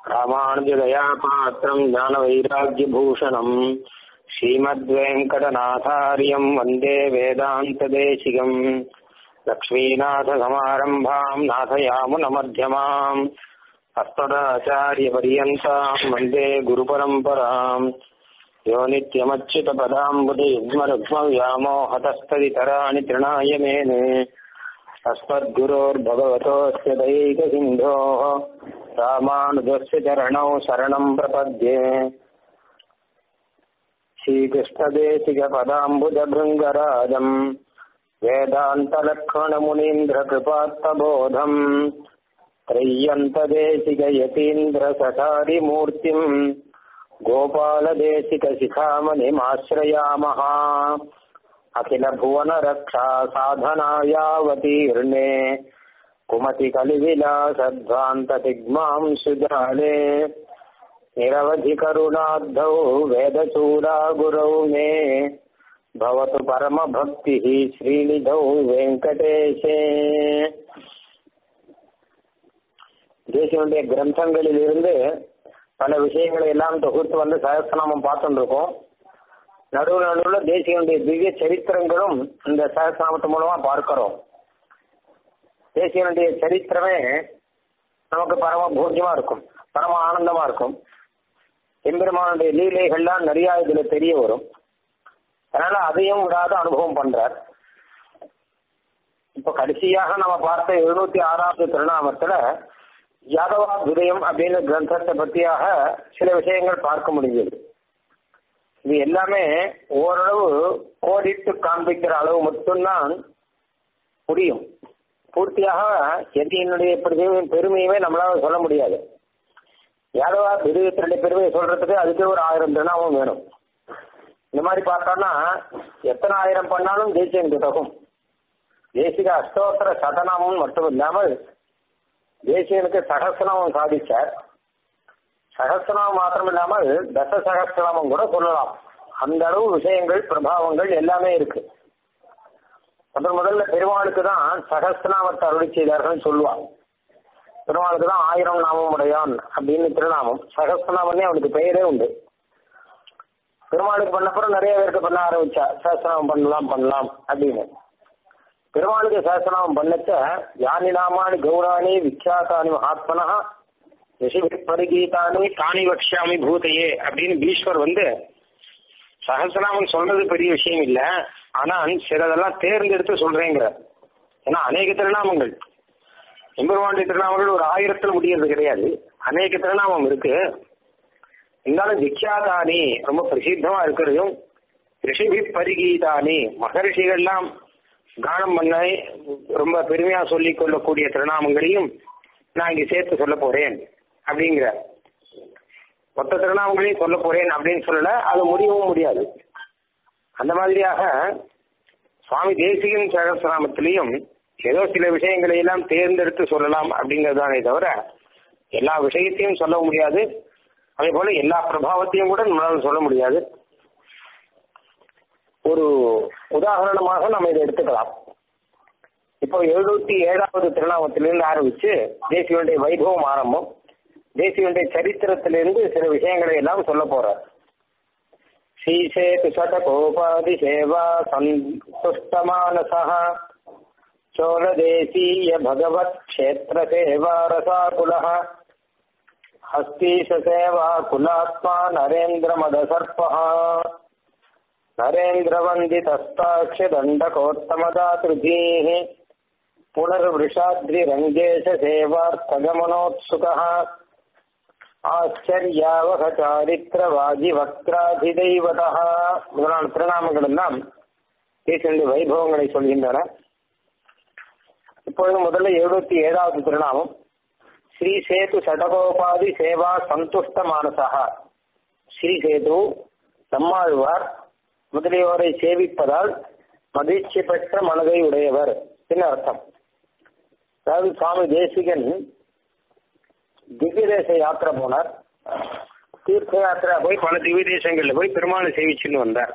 ராமானுஜதயா பாத்திரம் ஞானவைராக்கியபூஷணம் ஸ்ரீமத்வேங்கடநாதாரியம் வந்தே வேதாந்ததேசிகம் லக்ஷ்மீநாதசமாரம்பாம் நாதயாமுனமध्यமாம் அஸ்மதாச்சாரியபரியந்தாம் வந்தே குருபரம்பராம் யோ நித்யமच्युतपदाम्बुजयुग्मरुग्मव्यामोहतस्तदितराणि तृणाय मेने अस्मद्गुरोर्भगवतोऽस्य दैकसिन्धोः रामानुजस्य चरणौ शरणम् प्रपद्ये श्रीकृष्णदेशिकपदाम्बुजभृङ्गराजम् वेदान्तलक्ष्मणमुनीन्द्रकृपात्तबोधम् त्रय्यन्तदेशिकयतीन्द्रसठारिमूर्तिम् गोपालदेशिकशिखामणिमाश्रयामः अखिलभुवनरक्षा साधनायावतीर्णे कुमतिकलिविलासध्वान्ततिग्मां सुजाले निरवधिकरुणाब्धौ वेदचूडा गुरौ मे भवतु परमभक्तिः श्रीनिधौ வெங்கடேஷே தேசியனுடைய கிரந்தங்களிலிருந்து பல விஷயங்களை எல்லாம் தொகுத்து வந்து சகஸ்திரநாமம் பார்த்துட்டு இருக்கோம் நடுவு நடுவில் தேசியனுடைய திவ்ய சரித்திரங்களும் இந்த சகஸ்திரநாமத்து மூலமா பார்க்கிறோம் தேசியனுடைய சரித்திரமே நமக்கு பரம போக்கியமா இருக்கும் பரம ஆனந்தமா இருக்கும் எம்பெருமானுடைய லீலைகள்லாம் நிறைய இதுல தெரிய வரும் அதனால அதையும் விடாத அனுபவம் பண்றார் இப்ப கடைசியாக நம்ம பார்த்த எழுநூத்தி ஆறாவது திருநாமத்துல யாதவா விதயம் அப்படின்ற கிரந்தத்தை பற்றியாக சில விஷயங்கள் பார்க்க முடிஞ்சது இது எல்லாமே ஓரளவு கோடிட்டு காண்பிக்கிற அளவு மட்டும்தான் முடியும் பூர்த்தியாக எதியினுடைய பெருமையுமே நம்மளால சொல்ல முடியாது யாதவா விதயத்தினுடைய பெருமையை சொல்றதுக்கு அதுக்கு ஒரு ஆயிரம் திருநாமம் வேணும் இந்த மாதிரி பார்த்தோம்னா எத்தனை ஆயிரம் பண்ணாலும் தேசியம் தகும் தேசிக அஷ்டோத்தர சதநாமம் மட்டும் இல்லாமல் தேசியனுக்கு சகசிரநாமம் சாதிச்சார் சகசிரநாமம் மாத்திரம் இல்லாமல் தச சகசிரநாமம் கூட சொல்லலாம் அந்த அளவு விஷயங்கள் பிரபாவங்கள் எல்லாமே இருக்கு முதல் முதல்ல பெருமாளுக்கு தான் சகசிரநாமத்தை அருளி செய்தார்கள் சொல்லுவான் பெருமாளுக்கு தான் ஆயிரம் நாமம் உடையான் அப்படின்னு திருநாமம் சகசிரநாமன்னே அவனுக்கு பெயரே உண்டு பெருமாளுக்கு பண்ணப்புறம் நிறைய பேருக்கு பண்ண ஆரம்பிச்சா சகசிரநாமம் பண்ணலாம் பண்ணலாம் அப்படின்னு பெருமாளுக்கு சகசிரநாமம் பண்ணச்ச யானி நாமானி கௌராணி விக்யாத்தானி மகாத்மனா ரிஷிபி பரிகீதானி தானி வக்ஷாமி பூதையே அப்படின்னு பீஸ்வர் வந்து சகசிரநாமம் சொல்றது பெரிய விஷயம் இல்ல ஆனா சிலதெல்லாம் தேர்ந்தெடுத்து சொல்றேங்கிற ஏன்னா அநேக திருநாமங்கள் எம்பெருமாண்டி திருநாமங்கள் ஒரு ஆயிரத்தில் முடியறது கிடையாது அநேக திருநாமம் இருக்கு இருந்தாலும் விக்யாதானி ரொம்ப பிரசித்தமா இருக்கிறதும் ரிஷிபி பரிகீதானி மகரிஷிகள்லாம் கானம் பண்ண ரொம்ப பெருமையா சொல்லிக் கொள்ளக்கூடிய திருநாமங்களையும் நான் இங்க சேர்த்து சொல்ல போறேன் அப்படிங்கிற மொத்த திருநாமங்களையும் சொல்ல போறேன் அப்படின்னு சொல்லல அது முடியவும் முடியாது அந்த மாதிரியாக சுவாமி தேசிகன் சகசிரநாமத்திலையும் ஏதோ சில விஷயங்களை எல்லாம் தேர்ந்தெடுத்து சொல்லலாம் அப்படிங்கறதானே தவிர எல்லா விஷயத்தையும் சொல்ல முடியாது அதே போல எல்லா பிரபாவத்தையும் கூட நம்மளால சொல்ல முடியாது ஒரு உதாரணமாக நம்ம இதை எடுத்துக்கலாம் இப்போ எழுநூத்தி ஏழாவது திருநாமத்திலிருந்து ஆரம்பிச்சு தேசியனுடைய வைபவம் ஆரம்பம் தேசியனுடைய சரித்திரத்திலிருந்து சில விஷயங்களை எல்லாம் சொல்ல போறார் ஸ்ரீசேது சடகோபாதி சேவா சந்துஷ்டமானசா சோழதேசீய பகவத் கஷேத்திர சேவா ரசாகுலः ஹஸ்தீஷ சேவா குலாத்மா நரேந்திர மதசர்பः नरेन्द्रवन्दितस्ताक्ष्यदण्डकोत्तमदातृधीः पुनर्वृषाद्रिरङ्गेशसेवार्थगमनोत्सुकः ஆச்சரியாவகாரித்திரவாஜிவக்ராதிதைவதா முதலான திருநாமங்கள் எல்லாம் தேசனுடைய வைபவங்களை சொல்கின்றன இப்பொழுது முதல்ல எழுபத்தி ஏழாவது திருநாமம் ஸ்ரீ சேது சடகோபாதி சேவா சந்துஷ்ட மானசா ஸ்ரீ சேது நம்மாழ்வார் முதலியோரை சேவிப்பதால் மகிழ்ச்சி பெற்ற மனதை உடையவர் என்ன அர்த்தம் அதாவது சுவாமி தேசிகன் திவ்ய தேச யாத்திரை போனார் தீர்த்த யாத்திரை போய் பல திவ்ய தேசங்கள்ல போய் பெருமாளை சேவிச்சுன்னு வந்தார்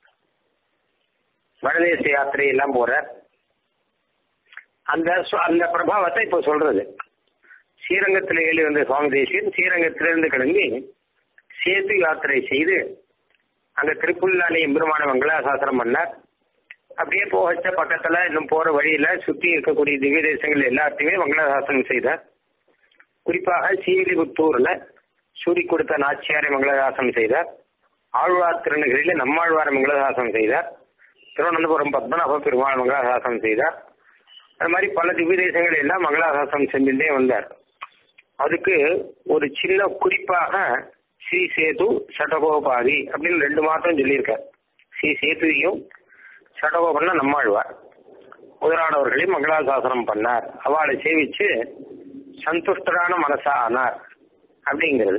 வடதேச யாத்திரை எல்லாம் போறார் அந்த அந்த பிரபாவத்தை இப்போ சொல்றது ஸ்ரீரங்கத்தில் ஏழி வந்த சுவாமி தேசியன் ஸ்ரீரங்கத்திலிருந்து கிளம்பி சேது யாத்திரை செய்து அங்க திருப்புல்லானி எம்பெருமான மங்களாசாசனம் பண்ணார் அப்படியே போகச்ச பக்கத்துல இன்னும் போற வழியில சுத்தி இருக்கக்கூடிய திவ்ய தேசங்கள் எல்லாத்தையுமே மங்களாசாசனம் செய்தார் குறிப்பாக சீவிலிபுத்தூர்ல சூரி கொடுத்த நாச்சியாரை மங்களதாசனம் செய்தார் ஆழ்வார் திருநகரில நம்மாழ்வார மங்களதாசனம் செய்தார் திருவனந்தபுரம் பத்மநாப பெருமாள் மங்களாசாசனம் செய்தார் அது மாதிரி பல திவ்ய தேசங்கள் எல்லாம் மங்களாசாசனம் செஞ்சுட்டே வந்தார் அதுக்கு ஒரு சின்ன குறிப்பாக ஸ்ரீ சேது சடகோபாதி அப்படின்னு ரெண்டு மாதம் சொல்லியிருக்கார் ஸ்ரீ சேதுவையும் சடகோபன்னா நம்மாழ்வார் முதலானவர்களையும் மங்களாசாசனம் பண்ணார் அவளை சேவிச்சு சந்துஷ்டரான மனசா ஆனார் அப்படிங்கிறது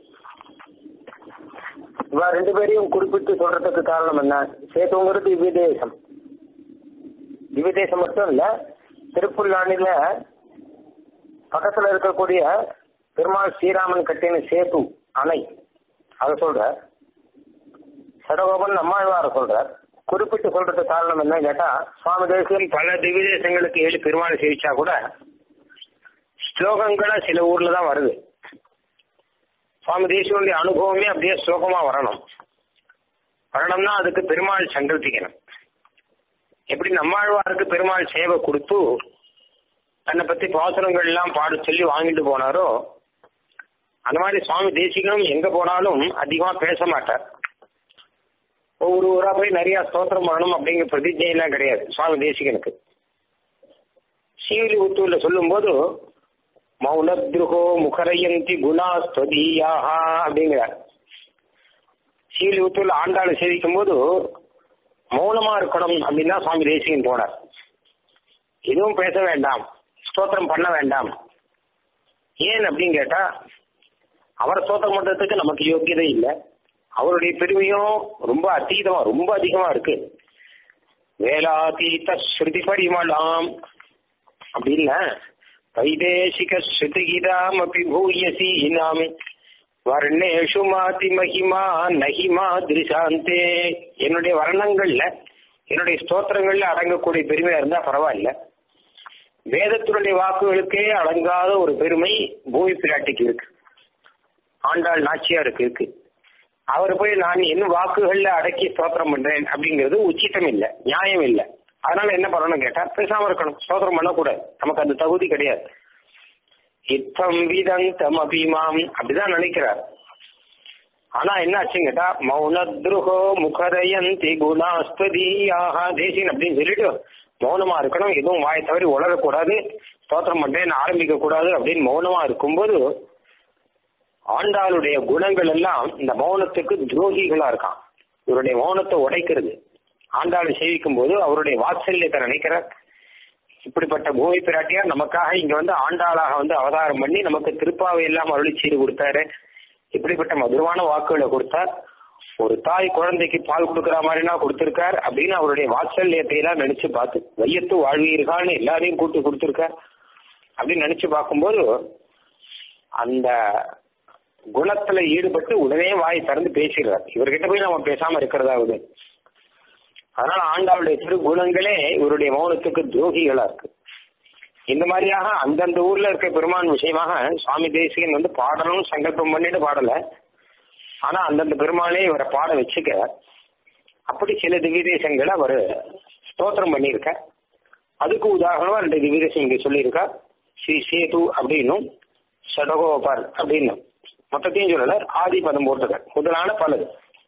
இவ ரெண்டு பேரையும் குறிப்பிட்டு சொல்றதுக்கு காரணம் என்ன சேத்துங்கிறது திவ்ய தேசம் திவ்ய தேசம் மட்டும் இல்ல திருப்புல்லானில பக்கத்துல இருக்கக்கூடிய பெருமாள் ஸ்ரீராமன் கட்டின சேத்து அணை அதை சொல்ற சடகோபன் நம்மாழ்வார சொல்றார் குறிப்பிட்டு சொல்றதுக்கு காரணம் என்ன கேட்டா சுவாமி தேசியம் பல திவ்ய தேசங்களுக்கு ஏழு பெருமாள் சேவிச்சா கூட ஸ்லோகங்களா சில ஊர்ல தான் வருது சுவாமி தேசியனுடைய அனுபவமே அப்படியே ஸ்லோகமா வரணும் வரணும்னா அதுக்கு பெருமாள் சங்கல்பிக்கணும் எப்படி நம்மாழ்வாருக்கு பெருமாள் சேவை கொடுத்து தன்னை பத்தி பாசுரங்கள் எல்லாம் பாட சொல்லி வாங்கிட்டு போனாரோ அந்த மாதிரி சுவாமி தேசிகனும் எங்க போனாலும் அதிகமா பேச மாட்டார் ஒவ்வொரு ஊரா போய் நிறைய ஸ்தோத்திரம் பண்ணணும் அப்படிங்கிற பிரதிஜை எல்லாம் கிடையாது சுவாமி தேசிகனுக்கு ஸ்ரீவில்லிபுத்தூர்ல சொல்லும்போது மௌனத்ருகோ முகரயந்தி குணாஸ்தீயாக அப்படிங்கிறார் ஸ்ரீவில்லிபுத்தூர்ல ஆண்டாளை சேவிக்கும் போது மௌனமா இருக்கணும் அப்படின்னு தான் சுவாமி தேசிகன் போனார் எதுவும் பேச வேண்டாம் ஸ்தோத்திரம் பண்ண வேண்டாம் ஏன் அப்படின்னு கேட்டா அவர் ஸ்தோத்திரம் பண்றதுக்கு நமக்கு யோக்கியதை இல்லை அவருடைய பெருமையும் ரொம்ப அதீதமா ரொம்ப அதிகமா இருக்கு வேலாதீத ஸ்ருதி பரிமளாம் அப்படின்னா வைதேசிக ஸ்ருதிகிதாம் அப்படி பூயசி நாம் வர்ணேஷு மாதி மகிமா நகிமா திருசாந்தே என்னுடைய வர்ணங்கள்ல என்னுடைய ஸ்தோத்திரங்கள்ல அடங்கக்கூடிய பெருமையா இருந்தா பரவாயில்ல வேதத்தினுடைய வாக்குகளுக்கே அடங்காத ஒரு பெருமை பூமி பிராட்டிக்கு இருக்கு ஆண்டாள் நாச்சியாருக்கு இருக்கு அவர் போய் நான் என்ன வாக்குகள்ல அடக்கி ஸ்தோத்திரம் பண்றேன் அப்படிங்கிறது உச்சிதம் இல்லை நியாயம் இல்லை அதனால என்ன பண்ணணும் கேட்டா பேசாம இருக்கணும் ஸ்தோத்திரம் பண்ணக்கூடாது நமக்கு அந்த தகுதி கிடையாது இத்தம் விதந்தம் அபிமாம் அப்படிதான் நினைக்கிறார் ஆனா என்ன ஆச்சுன்னு கேட்டா மௌனத்ருகோ முகரயந்தி குணாஸ்பதியாக தேசியன் அப்படின்னு சொல்லிட்டு மௌனமா இருக்கணும் எதுவும் வாய் தவறி உளரக்கூடாது ஸ்தோத்திரம் பண்றேன் ஆரம்பிக்க கூடாது அப்படின்னு மௌனமா இருக்கும்போது ஆண்டாளுடைய குணங்கள் எல்லாம் இந்த மௌனத்துக்கு துரோகிகளா இருக்கான் இவருடைய மௌனத்தை உடைக்கிறது ஆண்டாளை சேவிக்கும் போது அவருடைய வாத்சல்யத்தை நினைக்கிறார் இப்படிப்பட்ட பூமி பிராட்டியார் நமக்காக இங்க வந்து ஆண்டாளாக வந்து அவதாரம் பண்ணி நமக்கு திருப்பாவை எல்லாம் அருளி செய்து கொடுத்தாரு இப்படிப்பட்ட மதுரமான வாக்குகளை கொடுத்தார் ஒரு தாய் குழந்தைக்கு பால் கொடுக்குற மாதிரினா கொடுத்திருக்கார் அப்படின்னு அவருடைய வாத்சல்யத்தை எல்லாம் நினைச்சு பார்த்து வையத்து வாழ்வீர்கள்னு எல்லாரையும் கூட்டு கொடுத்திருக்கார் அப்படின்னு நினைச்சு பார்க்கும்போது அந்த குணத்துல ஈடுபட்டு உடனே வாய் திறந்து பேசிடுறார் இவர்கிட்ட போய் நம்ம பேசாம இருக்கிறதாவது அதனால ஆண்டாளுடைய திரு குணங்களே இவருடைய மௌனத்துக்கு துரோகிகளா இருக்கு இந்த மாதிரியாக அந்தந்த ஊர்ல இருக்க பெருமான் விஷயமாக சுவாமி தேசிகன் வந்து பாடணும்னு சங்கல்பம் பண்ணிட்டு பாடல ஆனா அந்தந்த பெருமானே இவரை பாட வச்சுக்க அப்படி சில திவ்யதேசங்களை அவர் ஸ்தோத்திரம் பண்ணியிருக்க அதுக்கு உதாரணமா ரெண்டு திவ்யதேசம் இங்க சொல்லியிருக்கா ஸ்ரீ சேது அப்படின்னும் சடகோபர் அப்படின்னும் மொத்தத்தையும் சொல்லல ஆதி பதம் போட்டிருக்க முதலான பலது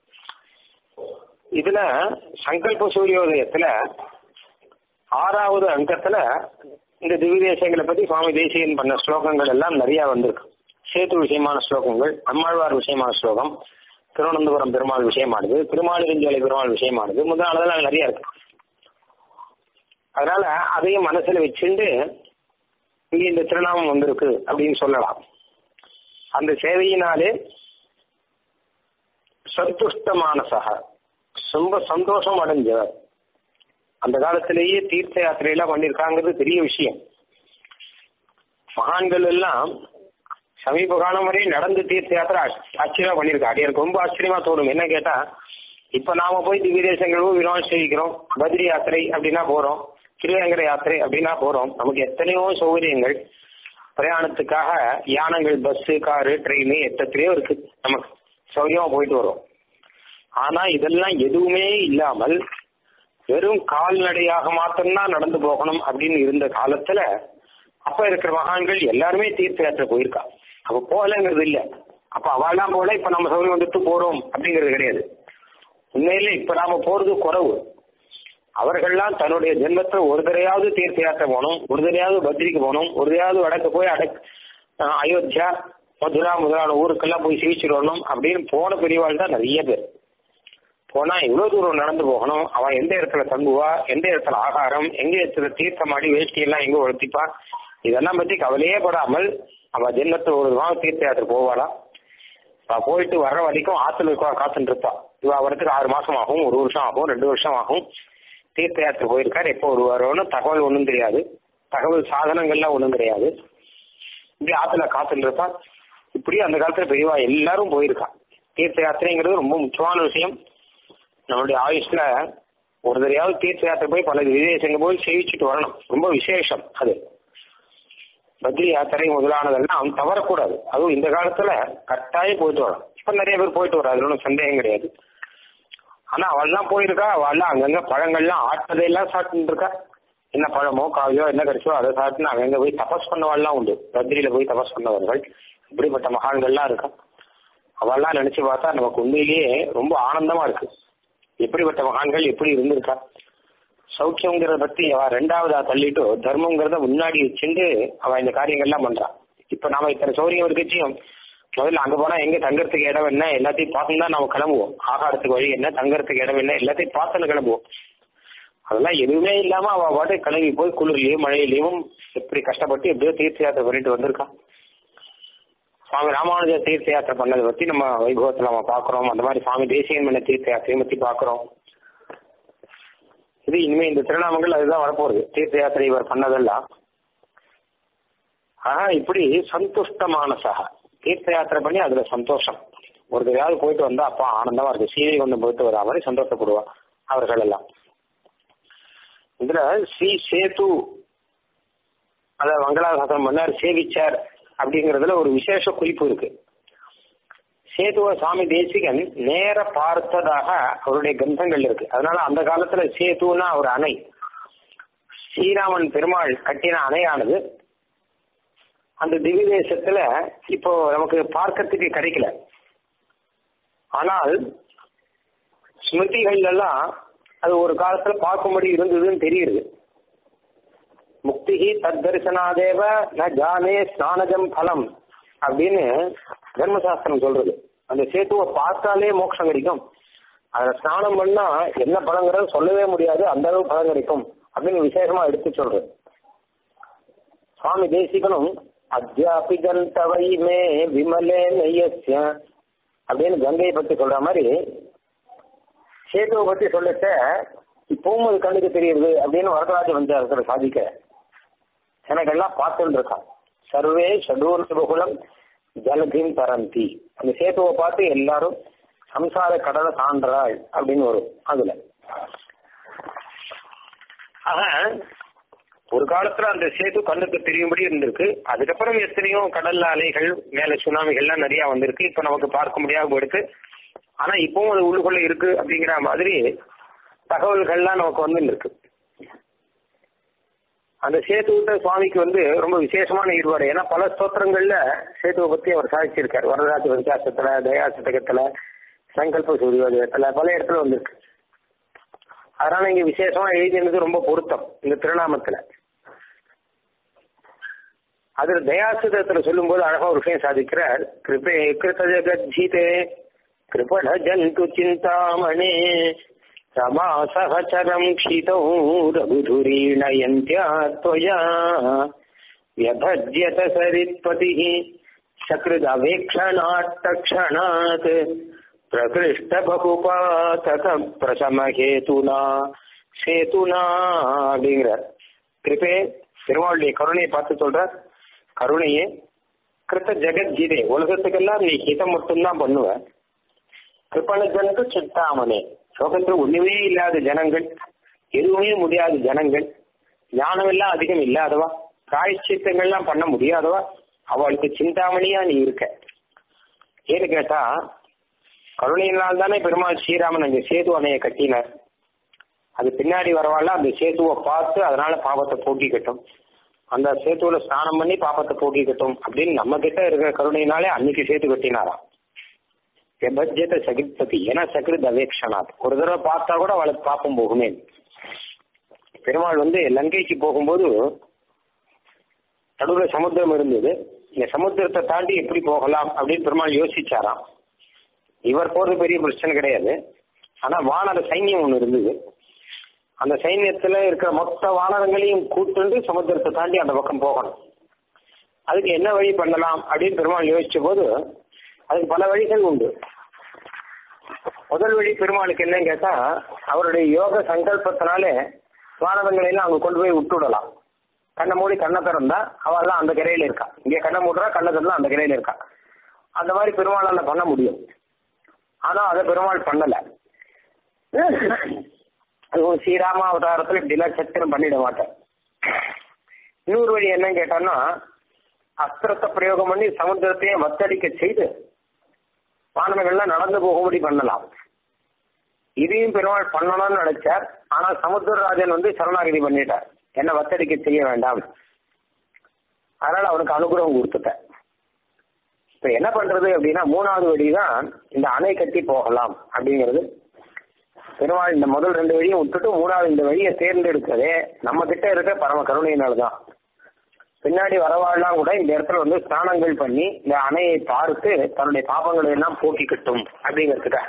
இதுல சங்கல்ப சூரியோதயத்துல ஆறாவது அங்கத்துல இந்த திவ்ய தேசங்களை பத்தி சுவாமி தேசியன் பண்ண ஸ்லோகங்கள் எல்லாம் நிறைய வந்திருக்கு சேத்து விஷயமான ஸ்லோகங்கள் நம்மாழ்வார் விஷயமான ஸ்லோகம் திருவனந்தபுரம் பெருமாள் விஷயமானது திருமாலிருஞ்சோலை பெருமாள் விஷயமானது முதலானதெல்லாம் நிறைய இருக்கு அதனால அதையும் மனசுல வச்சுண்டு இங்க இந்த திருநாமம் வந்திருக்கு அப்படின்னு சொல்லலாம் அந்த சேவையினாலே சந்துஷ்டமான சக ரொம்ப சந்தோஷம் அடைஞ்சவர் அந்த காலத்திலேயே தீர்த்த யாத்திரையெல்லாம் பண்ணியிருக்காங்கிறது பெரிய விஷயம் மகான்கள் எல்லாம் சமீப காலம் வரை நடந்து தீர்த்த யாத்திரை ஆச்சரியமா பண்ணியிருக்கா அது எனக்கு ரொம்ப ஆச்சரியமா தோணும் என்ன கேட்டா இப்ப நாம போய் திவ்ய தேசங்களும் வினோதம் செய்கிறோம் பத்ரி யாத்திரை அப்படின்னா போறோம் திருவேங்கர யாத்திரை அப்படின்னா போறோம் நமக்கு எத்தனையோ சௌகரியங்கள் பிரயாணத்துக்காக யானங்கள் பஸ்ஸு காரு ட்ரெயின் எத்தனையோ இருக்கு நமக்கு சௌகரியமா போயிட்டு வரும் ஆனா இதெல்லாம் எதுவுமே இல்லாமல் வெறும் கால்நடையாக மாத்திரம்தான் நடந்து போகணும் அப்படின்னு இருந்த காலத்துல அப்ப இருக்கிற மகான்கள் எல்லாருமே தீர்த்த யாத்திரை போயிருக்கா அப்ப போகலங்கிறது இல்ல அப்ப அவெல்லாம் போல இப்ப நம்ம சௌகரியம் வந்துட்டு போறோம் அப்படிங்கிறது கிடையாது உண்மையில இப்ப நாம போறது குறவு அவர்கள்லாம் தன்னுடைய ஜென்மத்துல ஒரு தடையாவது தீர்த்த யாத்திரை போகணும் ஒரு தடையாவது பத்ரிக்கு போகணும் ஒரு தடையாவது வடக்கு போய் அடக் அஹ் அயோத்தியா மதுரா முதலான ஊருக்கெல்லாம் போய் சிகிச்சை வரணும் அப்படின்னு போன பெரியவாள் தான் நிறைய பேர் போனா எவ்வளவு தூரம் நடந்து போகணும் அவன் எந்த இடத்துல தங்குவா எந்த இடத்துல ஆகாரம் எங்க இடத்துல தீர்த்தமாடி வேஷ்டி எல்லாம் எங்க உழைத்திப்பா இதெல்லாம் பத்தி கவலையே படாமல் அவ ஜென்மத்துல ஒரு வாரம் தீர்த்த யாத்திரை போவாளா அவ போயிட்டு வர்ற வரைக்கும் ஆத்துல இருக்கா காத்துட்டு இருப்பா இவ வரத்துக்கு ஆறு மாசம் ஆகும் ஒரு வருஷம் ஆகும் ரெண்டு வருஷம் ஆகும் தீர்த்த யாத்திரை போயிருக்காரு எப்போ வருவாரோன்னு தகவல் ஒன்றும் தெரியாது தகவல் சாதனங்கள்லாம் ஒன்றும் கிடையாது இப்படி ஆத்துல காத்துட்டு இருப்பா இப்படி அந்த காலத்துல பெரியவா எல்லாரும் போயிருக்கா தீர்த்த யாத்திரைங்கிறது ரொம்ப முக்கியமான விஷயம் நம்மளுடைய ஆயுஷ்ல ஒரு தடையாவது தீர்த்த யாத்திரை போய் பல விதேசங்கள் போய் சேவிச்சுட்டு வரணும் ரொம்ப விசேஷம் அது பத்ரி யாத்திரை முதலானதெல்லாம் தவறக்கூடாது அதுவும் இந்த காலத்துல கட்டாயம் போயிட்டு வரணும் இப்ப நிறைய பேர் போயிட்டு வர அதுல ஒன்றும் சந்தேகம் கிடையாது ஆனா அவள்லாம் போயிருக்கா அவள்லாம் அங்கங்க பழங்கள்லாம் ஆட்டதையெல்லாம் சாப்பிட்டு இருக்கா என்ன பழமோ காயோ என்ன கிடைச்சோ அதை சாப்பிட்டு அங்கங்க போய் தபஸ் பண்ணவாள்லாம் உண்டு பத்ரியில போய் தபஸ் பண்ணவர்கள் இப்படிப்பட்ட மகான்கள்லாம் இருக்கா அவள்லாம் நினைச்சு பார்த்தா நமக்கு உண்மையிலேயே ரொம்ப ஆனந்தமா இருக்கு எப்படிப்பட்ட மகான்கள் எப்படி இருந்திருக்கா சௌக்கியங்கிறத பத்தி அவ ரெண்டாவதா தள்ளிட்டு தர்மங்கிறத முன்னாடி வச்சுட்டு அவ இந்த காரியங்கள்லாம் பண்றா இப்ப நாம இத்தனை சௌரியம் இருக்கச்சியும் முதல்ல அங்க போனா எங்க தங்கறதுக்கு இடம் என்ன எல்லாத்தையும் பார்த்து தான் நம்ம கிளம்புவோம் ஆகாரத்துக்கு வழி என்ன தங்கறதுக்கு இடம் என்ன எல்லாத்தையும் பார்த்துன்னு கிளம்புவோம் அதெல்லாம் எதுவுமே இல்லாம அவ பாட்டு கிளம்பி போய் குளிர்லயும் மழையிலயும் எப்படி கஷ்டப்பட்டு எப்படியோ தீர்த்த யாத்திரை பண்ணிட்டு வந்திருக்கா சுவாமி ராமானுஜ தீர்த்த யாத்திரை பண்ணதை பத்தி நம்ம வைபவத்துல நம்ம பாக்குறோம் அந்த மாதிரி சுவாமி தேசியன் பண்ண தீர்த்த யாத்திரையை பத்தி பாக்குறோம் இது இனிமே இந்த திருநாமங்கள் அதுதான் வரப்போகுது தீர்த்த யாத்திரை இவர் பண்ணதெல்லாம் ஆனா இப்படி சந்துஷ்ட மானசா தீர்த்த யாத்திரை பண்ணி அதுல சந்தோஷம் ஒரு தடவையாவது போயிட்டு வந்தா அப்பா ஆனந்தமா இருக்கு சீதை கொண்டு போயிட்டு வரா மாதிரி சந்தோஷப்படுவா அவர்கள் எல்லாம் இதுல ஸ்ரீ சேது அத மங்களாசாசனம் பண்ணார் சேவிச்சார் அப்படிங்கறதுல ஒரு விசேஷ குறிப்பு இருக்கு சேதுவ சுவாமி தேசிகன் நேர பார்த்ததாக அவருடைய கிரந்தங்கள் இருக்கு அதனால அந்த காலத்துல சேதுன்னா ஒரு அணை ஸ்ரீராமன் பெருமாள் கட்டின அணையானது அந்த திவ்ய தேசத்துல இப்போ நமக்கு பார்க்கறதுக்கு கிடைக்கல ஆனால் ஸ்மிருதிகள் எல்லாம் அது ஒரு காலத்துல பார்க்கும்படி இருந்ததுன்னு தெரியுது முக்திகி தத்தரிசனாதேவ ந ஜானே ஸ்நானஜம் பலம் அப்படின்னு தர்மசாஸ்திரம் சொல்றது அந்த சேத்துவை பார்த்தாலே மோட்சம் கிடைக்கும் அதுல ஸ்நானம் பண்ணா என்ன பலங்கிறது சொல்லவே முடியாது அந்த அளவு பலன் கிடைக்கும் அப்படின்னு விசேஷமா எடுத்து சொல்றது சுவாமி தேசிகனும் அத்தியாபி கந்தவை மே விமலே நெய்யஸ்ய அப்படின்னு கங்கையை பத்தி சொல்ற மாதிரி சேதுவை பத்தி சொல்லிட்ட இப்பவும் அது கண்ணுக்கு தெரியுது அப்படின்னு வரதராஜ பஞ்சாயத்துல சாதிக்க எனக்கெல்லாம் பார்த்துட்டு இருக்கான் சர்வே ஷடூர் பகுலம் ஜலதிம் தரந்தி அந்த சேத்துவை பார்த்து எல்லாரும் சம்சார கடலை தாண்டாள் அப்படின்னு வரும் அதுல ஆக ஒரு காலத்துல அந்த சேது கண்ணுக்கு தெரியும்படி இருந்திருக்கு அதுக்கப்புறம் எத்தனையோ கடல்ல அலைகள் மேல சுனாமிகள்லாம் நிறைய வந்திருக்கு இப்ப நமக்கு பார்க்க முடியாம போயிருக்கு ஆனா இப்பவும் அது உள்ளுக்குள்ள இருக்கு அப்படிங்கிற மாதிரி தகவல்கள்லாம் நமக்கு வந்து இருக்கு அந்த சேத்துவிட்ட சுவாமிக்கு வந்து ரொம்ப விசேஷமான ஈடுபாடு ஏன்னா பல ஸ்தோத்திரங்கள்ல சேத்துவை பத்தி அவர் சாதிச்சிருக்காரு வரதராஜ வித்தியாசத்துல தயா சதகத்துல சங்கல்ப சூரியோதயத்துல பல இடத்துல வந்திருக்கு அதனால இங்க விசேஷமா எழுதினது ரொம்ப பொருத்தம் இந்த திருநாமத்துல அதுல தயாசுதத்துல சொல்லும்போது அழகா ஒரு விஷயம் சாதிக்கிறார் கிருபே கிருத ஜகஜீதே கிருபண ஜந்து சிந்தாமணே ரமா சகச்சரம் க்ஷிதௌ ரகுதுரீணயந்தியா त्वया व्यभज्यत सरित्पतिः सकृदवेक्षणाट्टक्षणात् பிரகிருஷ்டபகுபாதக பிரசமஹேதுனா சேதுனா அப்படிங்கிறார் கிருப்பே திருமாவளுடைய கருணையை பார்த்து சொல்ற கருணையே கிருத்த ஜெகத்கீதை உலகத்துக்கெல்லாம் நீ ஹிதம் மட்டும்தான் பண்ணுவ கிருப்பண ஜனத்து சித்தாமனே லோகத்துல ஒண்ணுமே இல்லாத ஜனங்கள் எதுவுமே முடியாத ஜனங்கள் ஞானம் எல்லாம் அதிகம் இல்லாதவா பிராயச்சித்தங்கள்லாம் பண்ண முடியாதவா அவளுக்கு சிந்தாமணியா நீ இருக்க ஏன்னு கேட்டா கருணையினால் தானே பெருமாள் ஸ்ரீராமன் அங்க சேது அணையை கட்டினார் அது பின்னாடி வரவாள் அந்த சேதுவை பார்த்து அதனால பாவத்தை போக்கிக்கட்டும் அந்த சேத்துவுல ஸ்நானம் பண்ணி பாப்பத்தை போக்கிக்கட்டும் அப்படின்னு நம்ம கிட்ட இருக்கிற கருணையினாலே அன்னைக்கு சேத்து கட்டினாராம் விபஜ்யத்தை சகிப்பதி ஏன்னா சகிருத் அவேக்ஷனாத் ஒரு தடவை பார்த்தா கூட அவளுக்கு பாப்பம் போகுமே பெருமாள் வந்து லங்கைக்கு போகும்போது நடுவில் சமுத்திரம் இருந்தது இந்த சமுத்திரத்தை தாண்டி எப்படி போகலாம் அப்படின்னு பெருமாள் யோசிச்சாராம் இவர் போறது பெரிய பிரச்சனை கிடையாது ஆனா வானர சைன்யம் ஒண்ணு இருந்தது அந்த சைன்யத்துல இருக்கிற மொத்த வானரங்களையும் கூட்டுண்டு சமுத்திரத்தை தாண்டி அந்த பக்கம் போகணும் அதுக்கு என்ன வழி பண்ணலாம் அப்படின்னு பெருமாள் யோசிச்ச போது அதுக்கு பல வழிகள் உண்டு முதல் வழி பெருமாளுக்கு என்னன்னு கேட்டா அவருடைய யோக சங்கல்பத்தினாலே வானரங்களை எல்லாம் அங்க கொண்டு போய் விட்டுவிடலாம் கண்ணை மூடி கண்ணை திறந்தா அவெல்லாம் அந்த கரையில இருக்கா இங்க கண்ணை மூடுறா கண்ணை திறந்தா அந்த கரையில இருக்கா அந்த மாதிரி பெருமாளால பண்ண முடியும் ஆனா அதை பெருமாள் பண்ணல அது ஒரு ஸ்ரீராம அவதாரத்துல இப்படிலாம் சத்திரம் பண்ணிட மாட்டேன் இன்னொரு வழி என்னன்னு கேட்டான்னா அஸ்திரத்தை பிரயோகம் பண்ணி சமுத்திரத்தையே மத்தடிக்க செய்து வானவங்கள்லாம் நடந்து போகும்படி பண்ணலாம் இதையும் பெருமாள் பண்ணணும்னு நினைச்சார் ஆனா சமுத்திரராஜன் வந்து சரணாகதி பண்ணிட்டார் என்ன வத்தடிக்க செய்ய வேண்டாம் அதனால அவனுக்கு அனுகிரகம் கொடுத்துட்டேன் இப்ப என்ன பண்றது அப்படின்னா மூணாவது வழிதான் இந்த அணை கட்டி போகலாம் அப்படிங்கிறது பெருமாள் இந்த முதல் ரெண்டு வழியும் விட்டுட்டு மூணாவது இந்த வழியை தேர்ந்தெடுக்கதே நம்ம கிட்ட இருக்க பரம கருணையினால்தான் பின்னாடி வரவாள்லாம் கூட இந்த இடத்துல வந்து ஸ்நானங்கள் பண்ணி இந்த அணையை பார்த்து தன்னுடைய பாபங்களை எல்லாம் போக்கிக்கட்டும் அப்படிங்கிறதுக்காக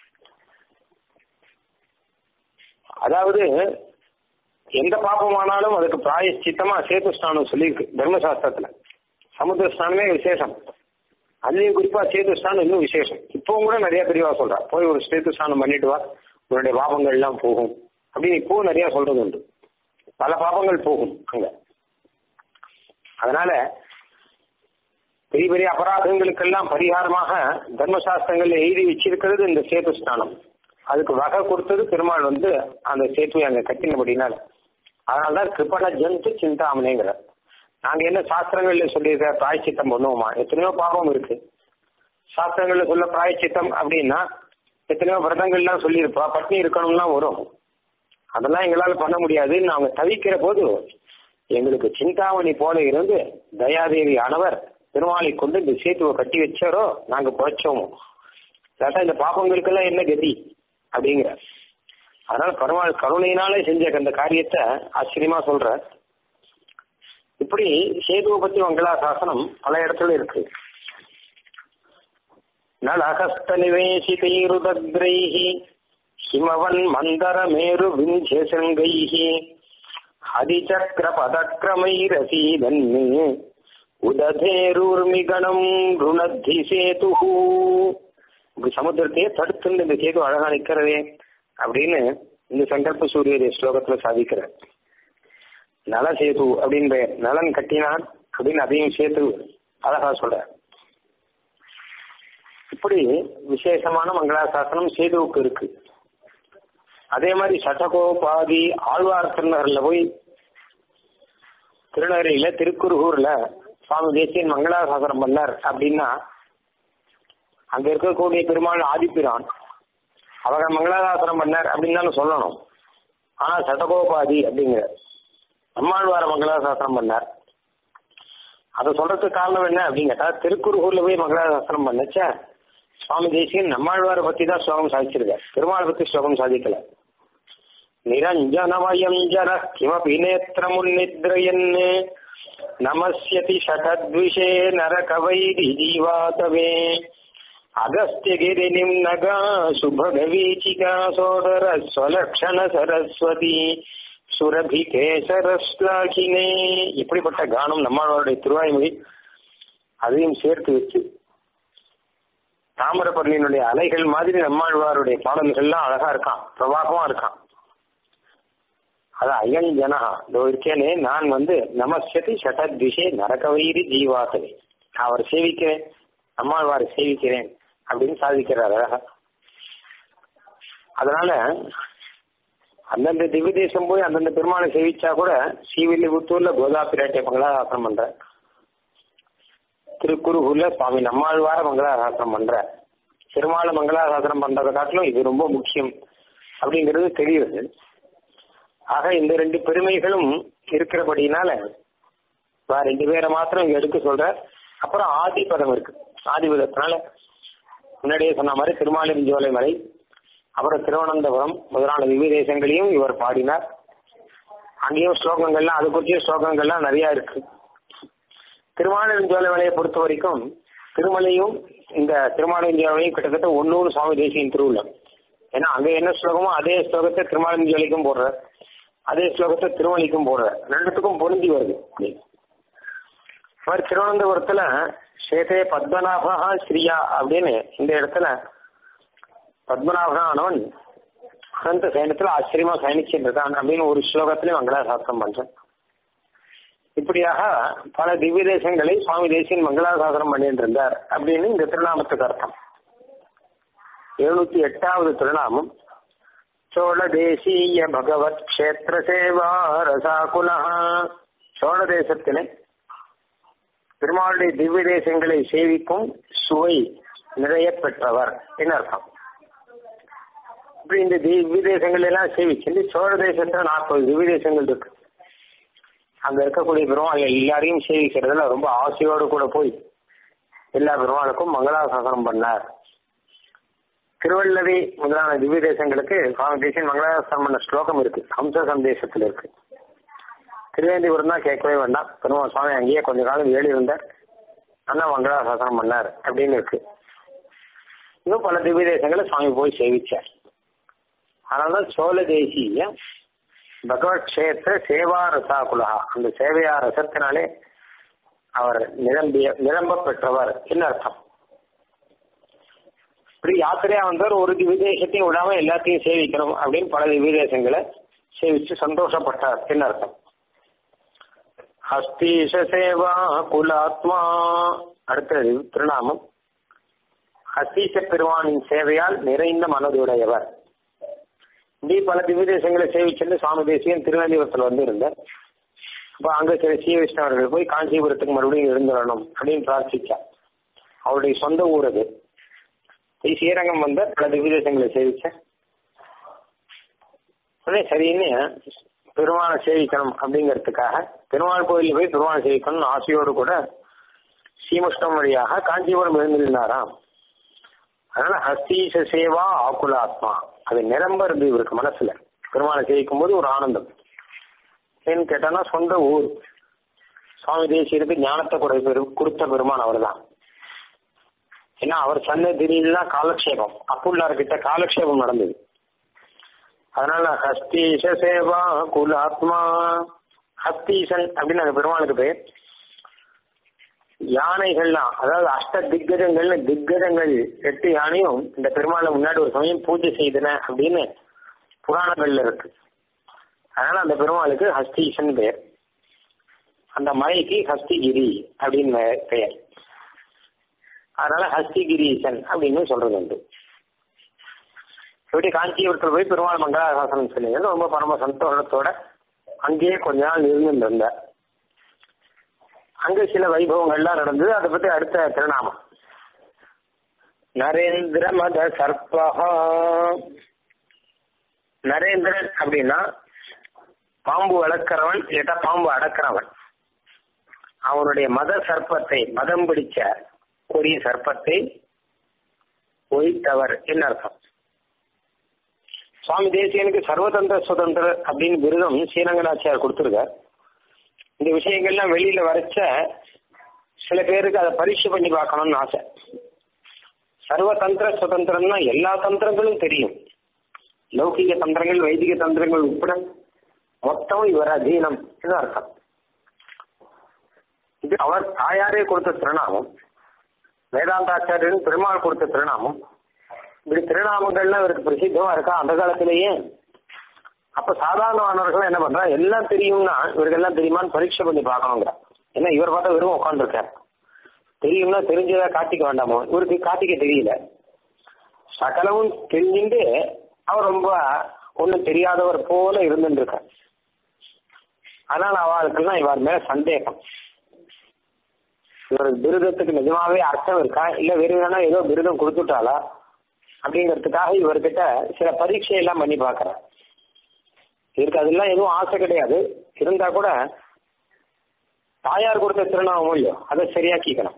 அதாவது எந்த பாபமானாலும் அதுக்கு பிராயச்சித்தமா சேத்து ஸ்நானம் சொல்லியிருக்கு தர்மசாஸ்திரத்துல சமுத்திர ஸ்நானமே விசேஷம் அதுலயும் குறிப்பா சேத்து ஸ்நானம் இன்னும் விசேஷம் இப்பவும் கூட நிறைய பெரியவா சொல்றா போய் ஒரு சேத்து ஸ்நானம் பண்ணிட்டு வா உன்னுடைய பாபங்கள் எல்லாம் போகும் அப்படின்னு இப்பவும் நிறைய சொல்றது உண்டு பல பாபங்கள் போகும் அங்க அதனால பெரிய பெரிய அபராதங்களுக்கெல்லாம் பரிகாரமாக தர்மசாஸ்திரங்கள்ல எழுதி வச்சிருக்கிறது இந்த சேத்து ஸ்நானம் அதுக்கு வகை கொடுத்தது பெருமாள் வந்து அந்த சேத்துவை அங்க கட்டினபடினால அதனாலதான் கிருப்பண ஜந்து சிந்தாமணிங்கிற நாங்க என்ன சாஸ்திரங்கள்ல சொல்லியிருக்க பிராயச்சித்தம் பண்ணுவோமா எத்தனையோ பாவம் இருக்கு சாஸ்திரங்கள்ல சொல்ல பிராயச்சித்தம் அப்படின்னா எத்தனையோ விரதங்கள்லாம் சொல்லியிருப்பா பட்னி இருக்கணும்லாம் வரும் அதெல்லாம் எங்களால பண்ண முடியாதுன்னு அவங்க தவிக்கிற போது எங்களுக்கு சிந்தாமணி போல இருந்து தயாதேவி ஆனவர் பெருமாளை கொண்டு இந்த சேத்துவை கட்டி வச்சாரோ நாங்க குறைச்சோமோ இல்லாட்டா இந்த பாப்பங்களுக்கெல்லாம் என்ன கதி அப்படிங்கிற அதனால பெருமாள் கருணையினாலே செஞ்ச அந்த காரியத்தை ஆச்சரியமா சொல்ற இப்படி சேதுவை பத்தி மங்களா சாசனம் பல இடத்துல இருக்கு நலஹஸ்த நிவேசிதைருதக்ரைஹி ஹிமவன் மந்தர மேரு விஞ்சியசங்கைஹி ஹதிச்சக்ர பதக்ரமைரசீதன் உததேரூர்மிகணம் ருணத்தி சேது இப்படி சமுத்திரத்தையே தடுத்துன்னு இந்த சேது அழகா நிக்கிறதே அப்படின்னு இந்த சங்கல்ப சூரிய ஸ்லோகத்துல சாதிக்கிறார் நல சேது அப்படின்னு பெயர் நலன் கட்டினான் அப்படின்னு அதையும் சேர்த்து அழகா சொல்ற இப்படி விசேஷமான மங்களாசாசனம் சேதுவுக்கு இருக்கு அதே மாதிரி சட்டகோபாதி ஆழ்வார் திருநகர்ல போய் திருநகரியில திருக்குறுகூர்ல சுவாமி தேசியன் மங்களாசாசனம் பண்ணார் அப்படின்னா அங்க இருக்கக்கூடிய பெருமாள் ஆதிப்பிரான் அவங்க மங்களாசாசனம் பண்ணார் அப்படின்னு தானே சொல்லணும் ஆனா சட்டகோபாதி அப்படிங்கிற நம்மாழ்வார மங்களாசாசனம் பண்ணார் அதை சொல்றதுக்கு காரணம் என்ன அப்படின்னு கேட்டா திருக்குறுகூர்ல போய் மங்களாசாசனம் பண்ணச்ச சுவாமி தேசியன் நம்மாழ்வாரை பத்தி தான் ஸ்லோகம் சாதிச்சிருக்கார் பெருமாளை பத்தி ஸ்லோகம் சாதிக்கல நிரஞ்சனமயம் ஜன கிமபி நேத்திரமுன்னித்ரயன் நமஸ்யதி ஷடத்விஷே நரகவைரி ஜீவாதவே அகஸ்தியகிரினிம் நகா சுபகவீச்சிகா சோதர ஸ்வலக்ஷண சரஸ்வதி சுரபிகேசரஸ்லாகினே இப்படிப்பட்ட கானம் நம்மளுடைய திருவாய்மொழி அதையும் சேர்த்து வச்சு தாமிரபரணியினுடைய அலைகள் மாதிரி நம்மாழ்வாருடைய பாடல்கள்லாம் அழகா இருக்கான் பிரபாகமா இருக்கான் அது அயன் ஜனஹா இதோ இருக்கேனே நான் வந்து நமஸ்யதி சட்டத்விஷே நரகவைரி ஜீவாசவே நான் அவர் சேவிக்கிறேன் நம்மாழ்வாரை சேவிக்கிறேன் அப்படின்னு சாதிக்கிறார் அழகா அதனால அந்தந்த திவ்ய தேசம் போய் அந்தந்த பெருமாளை சேவிச்சா கூட ஸ்ரீவில்லிபுத்தூர்ல கோதா பிராட்டிய மங்களாசாசனம் பண்ற திருக்குறுகூர்ல சுவாமி நம்மாழ்வார மங்களாசாசனம் பண்ற பெருமாளை மங்களாசாசனம் பண்றதை காட்டிலும் இது ரொம்ப முக்கியம் அப்படிங்கிறது தெரியுது ஆக இந்த ரெண்டு பெருமைகளும் இருக்கிறபடினால வேற ரெண்டு பேரை மாத்திரம் இங்க எடுக்க சொல்ற அப்புறம் ஆதிபதம் இருக்கு ஆதிபதத்தினால முன்னாடியே சொன்ன மாதிரி திருமாலிருஞ்சோலை மலை அப்புறம் திருவனந்தபுரம் முதலான திவ்ய தேசங்களையும் இவர் பாடினார் அங்கேயும் ஸ்லோகங்கள்லாம் அது குறிச்சிய ஸ்லோகங்கள்லாம் நிறைய இருக்கு திருமாலிருஞ்சோலை மலையை பொறுத்த வரைக்கும் திருமலையும் இந்த திருமாலிருஞ்சோலையும் கிட்டத்தட்ட ஒன்னூறு சுவாமி தேசியின் திருவுள்ளம் ஏன்னா அங்க என்ன ஸ்லோகமோ அதே ஸ்லோகத்தை திருமாலிருஞ்சோலைக்கும் போடுற அதே ஸ்லோகத்தை திருமலைக்கும் போடுற ரெண்டுத்துக்கும் பொருந்தி வருது அவர் திருவனந்தபுரத்துல சேதே பத்மநாபா ஸ்ரீயா அப்படின்னு இந்த இடத்துல பத்மநாபனானவன் அனந்த சைனத்துல ஆச்சரியமா சயனிச்சுட்டு இருக்கான் அப்படின்னு ஒரு ஸ்லோகத்திலையும் மங்களாசாசனம் பண்றேன் இப்படியாக பல திவ்ய தேசங்களை சுவாமி தேசியன் மங்களாசாசனம் பண்ணிட்டு இருந்தார் அப்படின்னு இந்த திருநாமத்துக்கு அர்த்தம் எழுநூத்தி எட்டாவது திருநாமம் சோழ தேசிய பகவத் கஷேத்திர சேவா ரசாகுலா சோழ தேசத்திலே பெருமாளுடைய திவ்ய தேசங்களை சேவிக்கும் சுவை நிறைய பெற்றவர் என்ன அர்த்தம் இப்படி இந்த திவ்ய தேசங்கள் எல்லாம் சேவிச்சு சோழ தேசத்துல நாற்பது திவ்ய தேசங்கள் இருக்கு அங்க இருக்கக்கூடிய பெருமாள் எல்லாரையும் சேவிக்கிறதுல ரொம்ப ஆசையோடு கூட போய் எல்லா பெருமாளுக்கும் மங்களாசாசனம் பண்ணார் திருவள்ளவி முதலான திவ்ய தேசங்களுக்கு சுவாமி தேசியன் மங்களாசாசனம் பண்ண ஸ்லோகம் இருக்கு ஹம்ச சந்தேசத்துல இருக்கு திருவேந்திபுரம் தான் கேட்கவே வேண்டாம் பெருமாள் சுவாமி அங்கேயே கொஞ்ச காலம் ஏழி இருந்தார் அண்ணா மங்களாசாசனம் பண்ணார் அப்படின்னு இருக்கு இன்னும் பல திவ்ய தேசங்களை சுவாமி போய் சேவிச்சார் அதனால்தான் சோழ தேசிய பகவத் கஷேத்திர சேவா ரசாகுலா அந்த சேவையா ரசத்தினாலே அவர் நிரம்பிய நிரம்ப பெற்றவர் என்ன அர்த்தம் இப்படி யாத்திரையா வந்தவர் ஒரு விதேசத்தையும் விடாம எல்லாத்தையும் சேவிக்கணும் அப்படின்னு பல விதேசங்களை சேவிச்சு சந்தோஷப்பட்டார் என்ன அர்த்தம் ஹஸ்தீஷ சேவா குலாத்மா அடுத்தது திருநாமம் ஹஸ்தீஷ பெருமானின் சேவையால் நிறைந்த மனதுடையவர் இப்படி பல திவ்ய தேசங்களை சேவிச்சுட்டு சுவாமி தேசியம் திருவேந்திபுரத்தில் வந்து இருந்தார் அப்போ அங்க சில ஸ்ரீ வைஷ்ணவர்கள் போய் காஞ்சிபுரத்துக்கு மறுபடியும் எழுந்துடணும் அப்படின்னு பிரார்த்திச்சார் அவருடைய சொந்த ஊர் அது போய் ஸ்ரீரங்கம் வந்த பல திவ்ய தேசங்களை சேவிச்சேன் உடனே சரின்னு பெருமாளை சேவிக்கணும் அப்படிங்கிறதுக்காக பெருமாள் கோயிலில் போய் பெருமாளை சேவிக்கணும்னு ஆசையோடு கூட சீமுஷ்டம் வழியாக காஞ்சிபுரம் எழுந்திருந்தாராம் அதனால ஹஸ்தீச சேவா ஆக்குலாத்மா அது நிரம்ப இருந்து இவருக்கு மனசுல பெருமாளை சேவிக்கும் போது ஒரு ஆனந்தம் ஏன்னு கேட்டானா சொந்த ஊர் சுவாமி தேசியருக்கு ஞானத்தை கூட கொடுத்த பெருமான் அவர் தான் ஏன்னா அவர் சன்னதியில தான் காலக்ஷேபம் அப்புள்ளார்கிட்ட காலக்ஷேபம் நடந்தது அதனால ஹஸ்தீஷ சேவா குலாத்மா ஹஸ்தீசன் அப்படின்னு அந்த பெருமாளுக்கு பேர் யானைகள்லாம் அதாவது அஷ்ட திக்கஜங்கள்னு திக்கஜங்கள் எட்டு யானையும் இந்த பெருமாளை முன்னாடி ஒரு சமயம் பூஜை செய்தன அப்படின்னு புராணங்கள்ல இருக்கு அதனால அந்த பெருமாளுக்கு ஹஸ்தீசன் பெயர் அந்த மலைக்கு ஹஸ்திகிரி அப்படின்னு பெயர் அதனால ஹஸ்திகிரீசன் அப்படின்னு சொல்றது உண்டு இப்படி காஞ்சிபுரத்தில் போய் பெருமாள் மங்களாசாசனம் சொன்னீங்க ரொம்ப பரம சந்தோஷத்தோட அங்கேயே கொஞ்ச நாள் இருந்திருந்தார் அங்க சில வைபவங்கள்லாம் நடந்தது அதை பத்தி அடுத்த திருநாமம் நரேந்திர மத சர்பகா நரேந்திரன் அப்படின்னா பாம்பு வளர்க்கிறவன் இல்லட்டா பாம்பு அடக்கிறவன் அவனுடைய மத சர்ப்பத்தை மதம் பிடிச்ச கொடிய சர்ப்பத்தை ஒழித்தவர் என்ன அர்த்தம் சுவாமி தேசியனுக்கு சர்வதந்திர சுதந்திர அப்படின்னு விருதம் ஸ்ரீரங்கநாச்சியார் கொடுத்துருக்கார் இந்த விஷயங்கள்லாம் வெளியில வரைச்ச சில பேருக்கு அதை பரீட்சை பண்ணி பார்க்கணும்னு ஆசை சர்வதந்திர சுதந்திரம்னா எல்லா தந்திரங்களும் தெரியும் லௌகிக தந்திரங்கள் வைதிக தந்திரங்கள் உட்பட மொத்தம் இவர் அதீனம் அர்த்தம் இது அவர் தாயாரே கொடுத்த திருநாமம் வேதாந்தாச்சாரியன் பெருமாள் கொடுத்த திருநாமம் இப்படி திருநாமங்கள்லாம் இவருக்கு பிரசித்தமா இருக்கா அந்த காலத்திலேயே அப்ப சாதாரணமானவர்கள் என்ன பண்றா எல்லாம் தெரியும்னா இவருக்கு எல்லாம் தெரியுமான்னு பரீட்சை பண்ணி பார்க்கணுங்கிற ஏன்னா இவர் பார்த்தா வெறும் உட்காந்துருக்கார் தெரியும்னா தெரிஞ்சதா காட்டிக்க வேண்டாமோ இவருக்கு காட்டிக்க தெரியல சகலமும் தெரிஞ்சுட்டு அவர் ரொம்ப ஒன்றும் தெரியாதவர் போல இருந்துட்டு இருக்க அதனால அவளுக்கெல்லாம் இவர் மேல சந்தேகம் இவர் விருதத்துக்கு நிஜமாவே அர்த்தம் இருக்கா இல்ல வெறும் ஏதோ விருதம் கொடுத்துட்டாளா அப்படிங்கிறதுக்காக இவர்கிட்ட சில பரீட்சை எல்லாம் பண்ணி பாக்குறார் இவருக்கு அதெல்லாம் எதுவும் ஆசை கிடையாது இருந்தா கூட தாயார் கொடுத்த திருநாமம் இல்லையோ அதை சரியாக்கிக்கணும்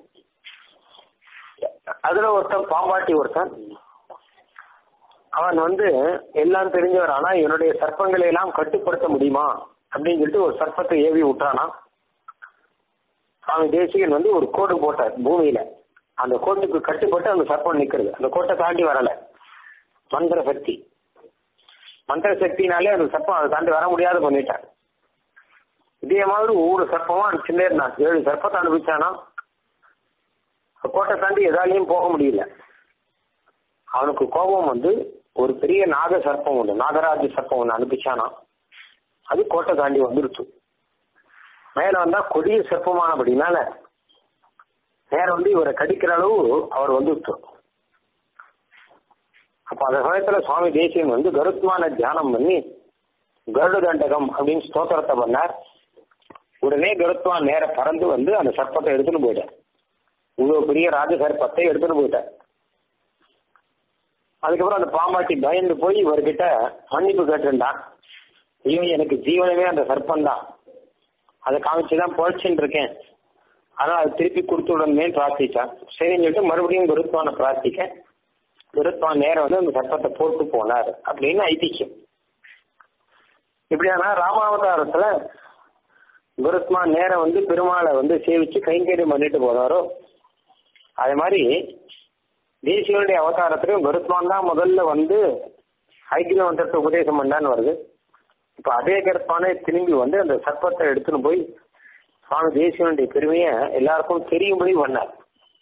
அதுல ஒருத்தன் பாம்பாட்டி ஒருத்தன் அவன் வந்து எல்லாம் தெரிஞ்சவர் ஆனா என்னுடைய சர்ப்பங்களை எல்லாம் கட்டுப்படுத்த முடியுமா அப்படின்னு சொல்லிட்டு ஒரு சர்ப்பத்தை ஏவி விட்டானா அவன் தேசிகன் வந்து ஒரு கோடு போட்டார் பூமியில அந்த கோட்டுக்கு கட்டுப்பட்டு அந்த சர்ப்பம் நிக்கிறது அந்த கோட்டை தாண்டி வரல மந்திர சக்தி மந்திர சக்தினாலே அந்த சர்ப்பம் அதை தாண்டி வர முடியாத பண்ணிட்டான் இதே மாதிரி ஒவ்வொரு சர்ப்பமும் அனுப்பிச்சுட்டே இருந்தான் ஏழு சர்ப்பத்தை அனுப்பிச்சானா கோட்டை தாண்டி எதாலையும் போக முடியல அவனுக்கு கோபம் வந்து ஒரு பெரிய நாக சர்ப்பம் ஒன்று நாகராஜ சர்ப்பம் ஒன்று அனுப்பிச்சானா அது கோட்டை தாண்டி வந்துருச்சு மேல வந்தா கொடிய சர்ப்பமானபடினால நேர வந்து இவரை கடிக்கிற அளவு அவர் வந்துருச்சு அப்ப அந்த சமயத்துல சுவாமி தேசியன் வந்து கருத்மான தியானம் பண்ணி கருட தண்டகம் அப்படின்னு ஸ்தோத்திரத்தை பண்ணார் உடனே கருத்மான் நேர பறந்து வந்து அந்த சர்ப்பத்தை எடுத்துன்னு போயிட்டார் இவ்வளவு பெரிய ராஜ சர்ப்பத்தை எடுத்துன்னு போயிட்டார் அதுக்கப்புறம் அந்த பாம்பாட்டி பயந்து போய் இவர்கிட்ட மன்னிப்பு கேட்டிருந்தான் ஐயோ எனக்கு ஜீவனமே அந்த சர்ப்பம் தான் அதை காமிச்சுதான் பொழைச்சுட்டு இருக்கேன் ஆனா அது திருப்பி கொடுத்து விடணுமே பிரார்த்திச்சான் சரின்னு சொல்லிட்டு மறுபடியும் குருத்வான பிரார்த்திக்க குருத்வான் நேரம் வந்து அந்த சர்ப்பத்தை போட்டு போனார் அப்படின்னு ஐதிக்கியம் இப்படியானா ராமாவதாரத்துல குருத்மான் நேரம் வந்து பெருமாளை வந்து சேவிச்சு கைங்கரியம் பண்ணிட்டு போனாரோ அதே மாதிரி தேசியனுடைய அவதாரத்திலும் கருத்மான் தான் முதல்ல வந்து ஐக்கிய மந்திரத்தை உபதேசம் பண்ணான்னு வருது இப்ப அதே கருப்பானே திரும்பி வந்து அந்த சர்ப்பத்தை எடுத்துன்னு போய் சுவாமி தேசியனுடைய பெருமையை எல்லாருக்கும் தெரியும்படி பண்ணார்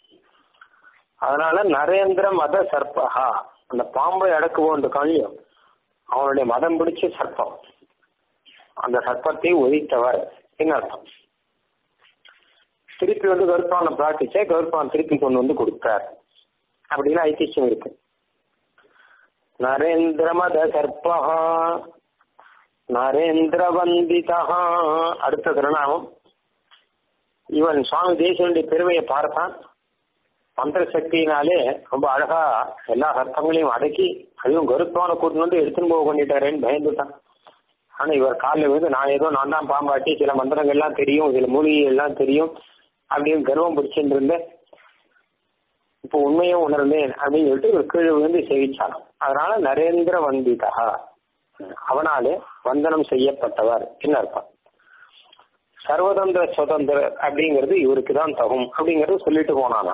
அதனால நரேந்திர மத சர்பகா அந்த பாம்பை அடக்குவோன்ற காணியம் அவனுடைய மதம் பிடிச்ச சர்ப்பம் அந்த சர்ப்பத்தை ஒழித்தவர் என்ன அர்த்தம் திருப்பி வந்து கருப்பானை பிரார்த்திச்சா கருப்பான் திருப்பி கொண்டு வந்து கொடுத்தார் அப்படின்னு ஐதிஹ்யம் இருக்கு நரேந்திர மத சர்பகா நரேந்திர வந்திதா அடுத்த திருநாமம் இவன் சுவாமி தேசியனுடைய பெருமையை பார்த்தான் மந்திர சக்தியினாலே ரொம்ப அழகா எல்லா சர்ப்பங்களையும் அடக்கி அதுவும் கருப்பான கூட்டு வந்து எடுத்துன்னு போக பண்ணிட்டாரேன்னு பயந்துட்டான் ஆனா இவர் காலில் வந்து நான் ஏதோ நான் தான் பாம்பாட்டி சில மந்திரங்கள்லாம் தெரியும் சில மூலிகை எல்லாம் தெரியும் அப்படின்னு கர்வம் பிடிச்சிட்டு இருந்தேன் இப்போ உண்மையும் உணர்ந்தேன் அப்படின்னு சொல்லிட்டு இவர் கீழே விழுந்து சேவிச்சான் அதனால நரேந்திர வந்திதா அவனாலே வந்தனம் செய்யப்பட்டவர் என்ன அர்த்தம் சர்வதந்திர சுதந்திர அப்படிங்கிறது இவருக்கு தான் தகும் அப்படிங்கறது சொல்லிட்டு போனானா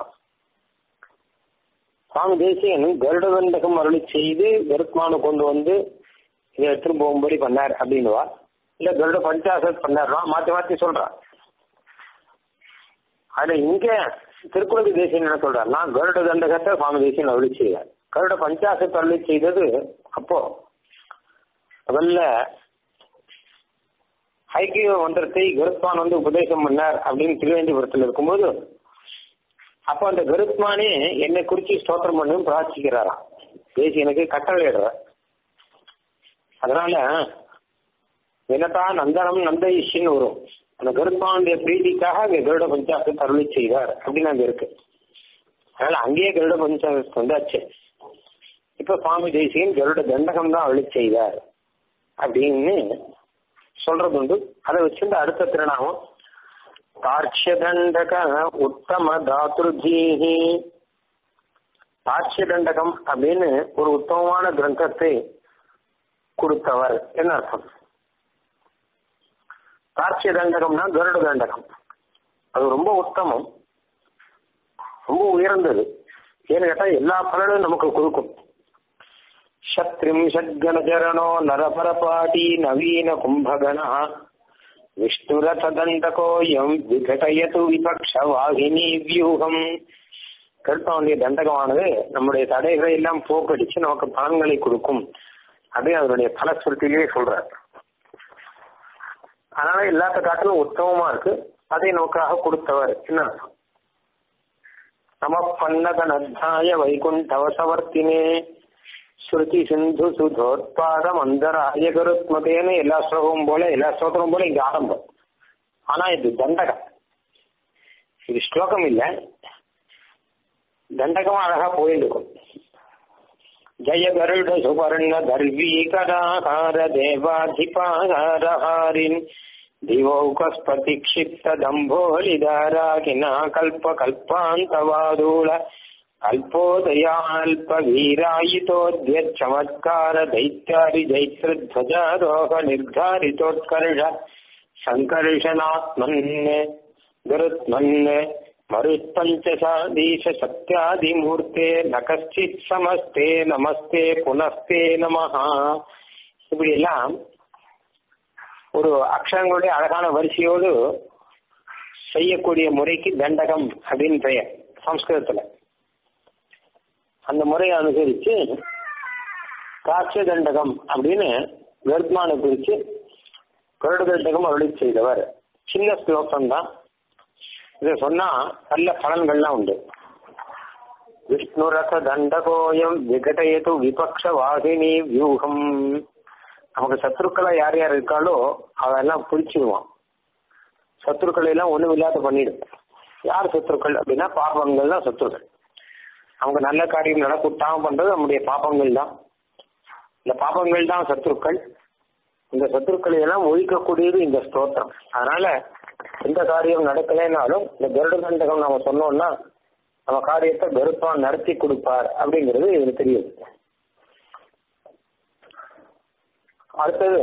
சுவாமி தேசியன் கருடகண்டகம் அருளி செய்து கருத்மானு கொண்டு வந்து இதை எடுத்துட்டு போகும்படி பண்ணார் அப்படின்னுவா இல்ல கருட பஞ்சாசத் பண்ணார்னா மாத்தி மாத்தி சொல்றான் அதுல இங்க திருக்குறள் தேசியன் என்ன சொல்றாருன்னா கருட தண்டகத்தை சுவாமி தேசியன் அருளி செய்தார் கருட பஞ்சாசத் அருளி செய்தது அப்போ முதல்ல ஐக்கிய மந்திரத்தை கருத்மான் வந்து உபதேசம் பண்ணார் அப்படின்னு திருவேந்திபுரத்தில் இருக்கும்போது அப்போ அந்த கருத்மானே என்னை குறிச்சு ஸ்தோத்திரம் பண்ணும் பிரார்த்திக்கிறாராம் தேசியனுக்கு கட்டளையிடுற அதனால வினதா நந்தனம் நந்தயிஷின்னு வரும் அந்த கருத்மானுடைய பிரீதிக்காக அங்கே கருட பஞ்சாசத்தை அருளி செய்தார் அப்படின்னு அங்க இருக்கு அதனால அங்கேயே கருட பஞ்சாசத்து வந்தாச்சு இப்ப சுவாமி தேசியன் கருட தண்டகம் தான் அருளி செய்தார் அப்படின்னு சொல்றது உண்டு அதை வச்சிருந்து அடுத்த திருநாமம் தாட்சியதண்டக உத்தம தாத்ருஜீஹி தாட்சியதண்டகம் அப்படின்னு ஒரு உத்தமமான கிரந்தத்தை கொடுத்தவர் என்ன அர்த்தம் தாட்சிய தண்டகம்னா கருட தண்டகம் அது ரொம்ப உத்தமம் ரொம்ப உயர்ந்தது ஏன்னு கேட்டா எல்லா பலனும் நமக்கு கொடுக்கும் ஷத்ரிம்ஷத்கணச்சரணோ நரபரபாட்டி நவீன கும்பகணா விஷ்ணுரதண்டகோயம் விகடயது விபக்ஷ வாகினி வியூகம் கருப்பாவுடைய தண்டகமானது நம்முடைய தடைகளை எல்லாம் போக்கடிச்சு நமக்கு பலன்களை கொடுக்கும் அப்படின்னு அதனுடைய பலஸ்ருத்திலேயே சொல்றார் அதனால எல்லாத்த காட்டிலும் உத்தமமா இருக்கு அதை நமக்காக கொடுத்தவர் என்ன அர்த்தம் நம பன்னகனத்தாய வைகுண்டவசவர்த்தினே ஸ்ருதி சிந்து சுதோத்பாத மந்தராய கருத்மதேன்னு எல்லா ஸ்லோகமும் போல எல்லா ஸ்லோகமும் போல இங்க ஆரம்பம் ஆனா இது தண்டகம் இது ஸ்லோகம் இல்ல தண்டகம் அழகா போயிட்டு இருக்கும் ஜய கருட சுவர்ண தர்வீகராகார தேவாதிபாகாரஹாரின் दिवौकस्पति क्षिप्त दम्भोलिदाराकिना कल्प कल्पान्तवादूल अल्पोदयाल्प वीरायितोद्यच्चमत्कार दैत्यारि जैत्रध्वजारोह निर्धारितोत्कर्ष सङ्कर्षणात्मन् गरुत्मन् मरुत्पञ्चशादीश सत्यादिमूर्ते न कश्चित् समस्ते नमस्ते पुनस्ते நமஹ இப்படி எல்லாம் ஒரு அக்ஷரங்களுடைய அழகான வரிசையோடு செய்யக்கூடிய முறைக்கு தண்டகம் அப்படின்னு பெயர் சம்ஸ்கிருதத்துல அந்த முறையை அனுசரிச்சு காட்சிய தண்டகம் அப்படின்னு கர்த்மான குறிச்சு கருட தண்டகம் அருளி செய்தவர் சின்ன ஸ்லோகம் தான் இதை சொன்னா நல்ல பலன்கள்லாம் உண்டு விஷ்ணு ரச தண்டகோயம் விகடயது விபக்ஷ வாகினி வியூகம் நமக்கு சத்ருக்களா யார் யார் இருக்காளோ அதெல்லாம் பிடிச்சிடுவான் சத்ருக்களை எல்லாம் ஒண்ணும் இல்லாத பண்ணிடும் யார் சத்ருக்கள் அப்படின்னா பாபங்கள் தான் சத்ருக்கள் அவங்க நல்ல காரியம் நடக்கூட்டாம பண்றது நம்முடைய பாபங்கள் தான் இந்த பாபங்கள் தான் சத்ருக்கள் இந்த சத்ருக்களை எல்லாம் ஒழிக்கக்கூடியது இந்த ஸ்தோத்திரம் அதனால எந்த காரியம் நடக்கலைனாலும் இந்த கருட தண்டகம் நம்ம சொன்னோம்னா நம்ம காரியத்தை கருப்பான் நடத்தி கொடுப்பார் அப்படிங்கிறது எனக்கு தெரியுது அடுத்தது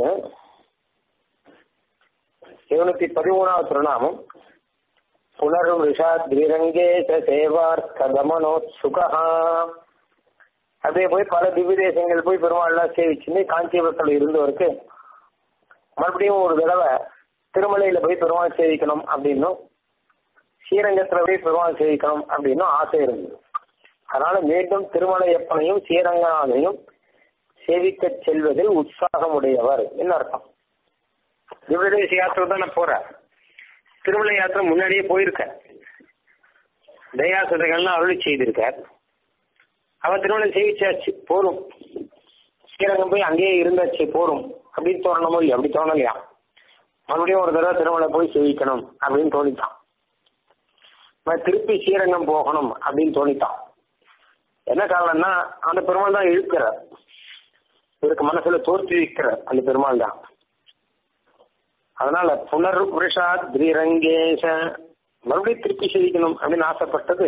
இருநூத்தி பதிமூணாவது திருநாமம் புனரும் ரிஷாத்ரிரங்கே சேவார்த்த கமனோத்சுகா அப்படியே போய் பல திவ்ய தேசங்கள் போய் பெருமாள்லாம் சேவிச்சுன்னு காஞ்சிபுரத்தில் இருந்தவருக்கு மறுபடியும் ஒரு தடவை திருமலையில போய் பெருமாள் சேவிக்கணும் அப்படின்னும் ஸ்ரீரங்கத்துல போய் பெருமாள் சேவிக்கணும் அப்படின்னும் ஆசை இருந்தது அதனால மீண்டும் திருமலையப்பனையும் ஸ்ரீரங்கநாதனையும் சேவிக்க செல்வதில் உற்சாகமுடையவர் என்ன அர்த்தம் திவ்யதேச யாத்திரை தானே போற திருமலை யாத்திரை முன்னாடியே போயிருக்க தயாசுதைகள்லாம் அருளி செய்திருக்கார் அவ திருமலை சேவிச்சாச்சு போரும் ஸ்ரீரங்கம் போய் அங்கேயே இருந்தாச்சு போரும் அப்படின்னு தோணணுமோ இல்லையா அப்படி தோணலையா மறுபடியும் ஒரு தடவை திருமலை போய் சேவிக்கணும் அப்படின்னு தோணித்தான் திருப்பி ஸ்ரீரங்கம் போகணும் அப்படின்னு தோணித்தான் என்ன காரணம்னா அந்த பெருமாள் தான் இழுக்கிறார் இவருக்கு மனசுல தோற்றி வைக்கிற அந்த பெருமாள் தான் அதனால புனர் புருஷாத் திரீரங்கேஷ மறுபடியும் திருப்பி சேவிக்கணும் அப்படின்னு ஆசைப்பட்டது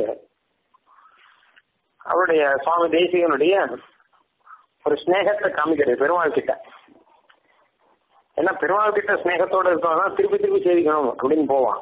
அவருடைய சுவாமி தேசிகனுடைய ஒரு ஸ்நேகத்தை காமிக்கிறது பெருமாள் கிட்ட ஏன்னா பெருமாள் கிட்ட ஸ்நேகத்தோட இருக்கவங்க திருப்பி திருப்பி சேவிக்கணும் அப்படின்னு போவான்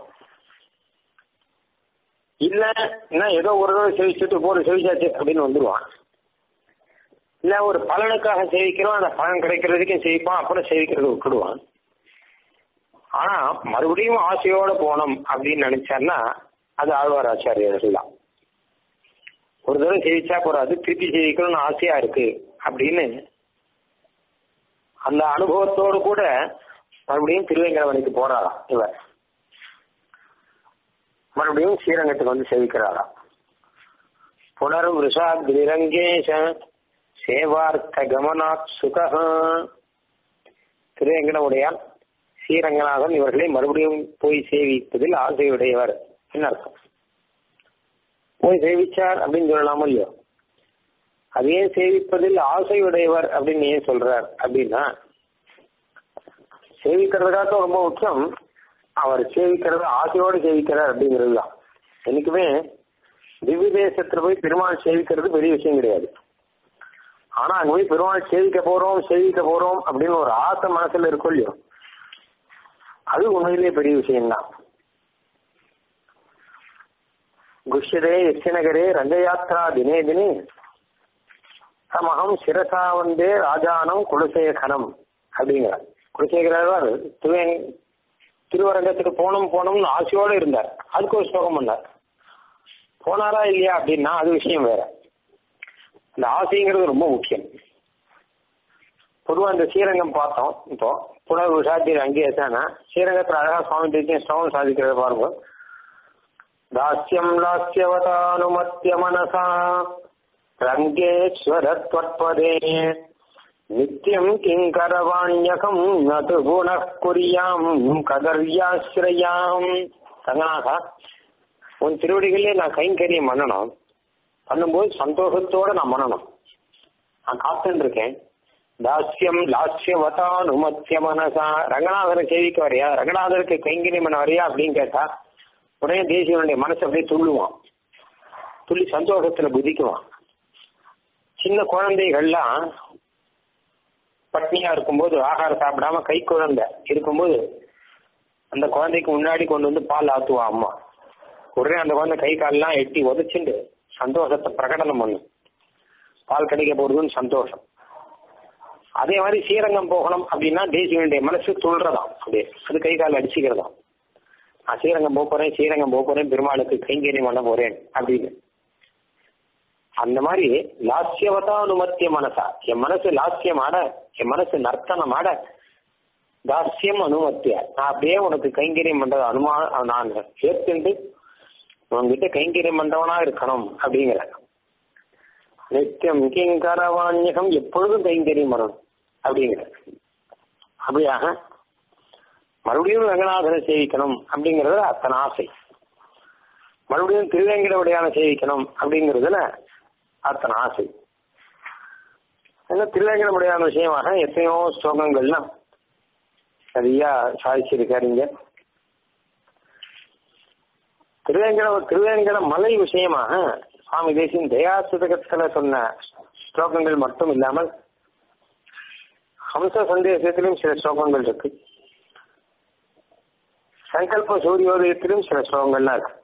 இல்ல என்ன ஏதோ ஒரு தடவை சேவிச்சுட்டு போற சேவிச்சாச்சு அப்படின்னு வந்துருவான் இல்ல ஒரு பலனுக்காக சேவிக்கிறோம் அந்த பலன் கிடைக்கிறதுக்கும் சேவிப்பான் அப்புறம் சேவிக்கிறது விட்டுடுவான் ஆனா மறுபடியும் ஆசையோட போனோம் அப்படின்னு நினைச்சான்னா அது ஆழ்வார் ஆச்சாரியர்கள் தான் ஒரு தடவை சேவிச்சா போறாது திருப்பி சேவிக்கணும்னு ஆசையா இருக்கு அப்படின்னு அந்த அனுபவத்தோடு கூட மறுபடியும் திருவேங்கடவனுக்கு போறாராம் இவர் மறுபடியும் ஸ்ரீரங்கத்துக்கு வந்து சேவிக்கிறாராம் புனரும் ரிஷாத் கிரங்கேஷ சேவார்த்த கமனாத் சுகா திருவேங்கடவுடையார் ஸ்ரீரங்கநாதன் இவர்களை மறுபடியும் போய் சேவிப்பதில் ஆசையுடையவர் என்ன அர்த்தம் போய் சேவிச்சார் அப்படின்னு சொல்லலாமோ இல்லையோ அதே சேவிப்பதில் ஆசையுடையவர் அப்படின்னு ஏன் சொல்றார் அப்படின்னா சேவிக்கிறதுக்காக ரொம்ப முக்கியம் அவர் சேவிக்கிறது ஆசையோடு சேவிக்கிறார் அப்படிங்கிறது தான் என்னைக்குமே திவ்ய தேசத்துல போய் பெருமாள் சேவிக்கிறது பெரிய விஷயம் கிடையாது ஆனா அங்க போய் பெருமாள் சேவிக்க போறோம் சேவிக்க போறோம் அப்படின்னு ஒரு ஆசை மனசுல இருக்கும் இல்லையோ அது உண்மையிலேயே பெரிய விஷயம்தான் குஷ்யதே எச்சினகரே ரங்கயாத்ரா தினே தினே சமகம் சிரசா வந்தே ராஜானம் குலசேகரம் அப்படிங்கிறார் குலசேகரர் திருவே திருவரங்கத்துக்கு போனோம் போனோம்னு ஆசையோடு இருந்தார் அதுக்கு ஒரு ஸ்லோகம் பண்ணார் போனாரா இல்லையா அப்படின்னா அது விஷயம் வேற இந்த ஆசைங்கிறது ரொம்ப முக்கியம் பொதுவாக இந்த ஸ்ரீரங்கம் பார்த்தோம் இப்போ புனர் விஷாத்தி அங்கேயே தானே ஸ்ரீரங்கத்தில் அழகா சுவாமி தேசியம் ஸ்லோகம் சாதிக்கிறத பாருங்க தாஸ்யம் லாஸ்யவதானுமத்திய மனசா ரங்கேஸ்வரத்வற்பதே நித்தியம் கிங்கரவாண்யகம் நது குணः குறியாம் கதர்யாசிரயாம் ரங்கநாதா உன் திருவடிகளே நான் கைங்கரியம் பண்ணணும் பண்ணும்போது சந்தோஷத்தோட நான் பண்ணணும் நான் காத்துட்டு இருக்கேன் தாஸ்யம் லாஸ்யவதா நுமத்திய மனசா ரங்கநாதரை சேவிக்க வரையா ரங்கநாதருக்கு கைங்கரியம் பண்ண வரையா அப்படின்னு கேட்டா உடனே தேசியனுடைய மனசு அப்படியே துள்ளுவான் துள்ளி சந்தோஷத்துல குதிக்குவான் சின்ன குழந்தைகள்லாம் பட்னியா இருக்கும்போது ஆகாரம் சாப்பிடாம கை குழந்தை இருக்கும்போது அந்த குழந்தைக்கு முன்னாடி கொண்டு வந்து பால் ஆத்துவா அம்மா உடனே அந்த குழந்தை கை காலெல்லாம் எட்டி உதச்சுண்டு சந்தோஷத்தை பிரகடனம் பண்ணும் பால் கிடைக்க போறதுன்னு சந்தோஷம் அதே மாதிரி ஸ்ரீரங்கம் போகணும் அப்படின்னா தேசியனுடைய மனசு துள்றதாம் அப்படியே அது கை கால் அடிச்சுக்கிறதாம் நான் ஸ்ரீரங்கம் போக போறேன் ஸ்ரீரங்கம் போக போறேன் பெருமாளுக்கு கைங்கரியம் பண்ண போறேன் அப்படின்னு அந்த மாதிரி லாஸ்யவதானுமத்திய மனசா என் மனசு லாஸ்யமாட என் மனசு நர்த்தனமாட தாஸ்யம் அனுமத்திய நான் அப்படியே உனக்கு கைங்கரியம் பண்றது அனுமா நான் ஏற்கண்டு உன்கிட்ட கைங்கரியம் பண்றவனா இருக்கணும் அப்படிங்கிற நித்தியம் கிங்கரவாண்யகம் எப்பொழுதும் கைங்கரியம் பண்ணணும் அப்படிங்கிற அப்படியாக மறுபடியும் ரங்கநாதனை சேவிக்கணும் அப்படிங்கறதுல அத்தனை ஆசை மறுபடியும் திருவேங்கடவுடையான சேவிக்கணும் அப்படிங்கிறதுல அத்தனை ஆசை ஏன்னா திருவேங்கடமுடையான விஷயமாக எத்தனையோ ஸ்லோகங்கள்லாம் சரியா சாதிச்சிருக்காரு இங்க திருவேங்கட திருவேங்கட மலை விஷயமாக சுவாமி தேசியின் தயாசுதகத்துல சொன்ன ஸ்லோகங்கள் மட்டும் இல்லாமல் ஹம்ச சந்தேசத்திலும் சில ஸ்லோகங்கள் இருக்கு சங்கல்ப சூரியோதயத்திலும் சில ஸ்லோகங்கள்லாம் இருக்கு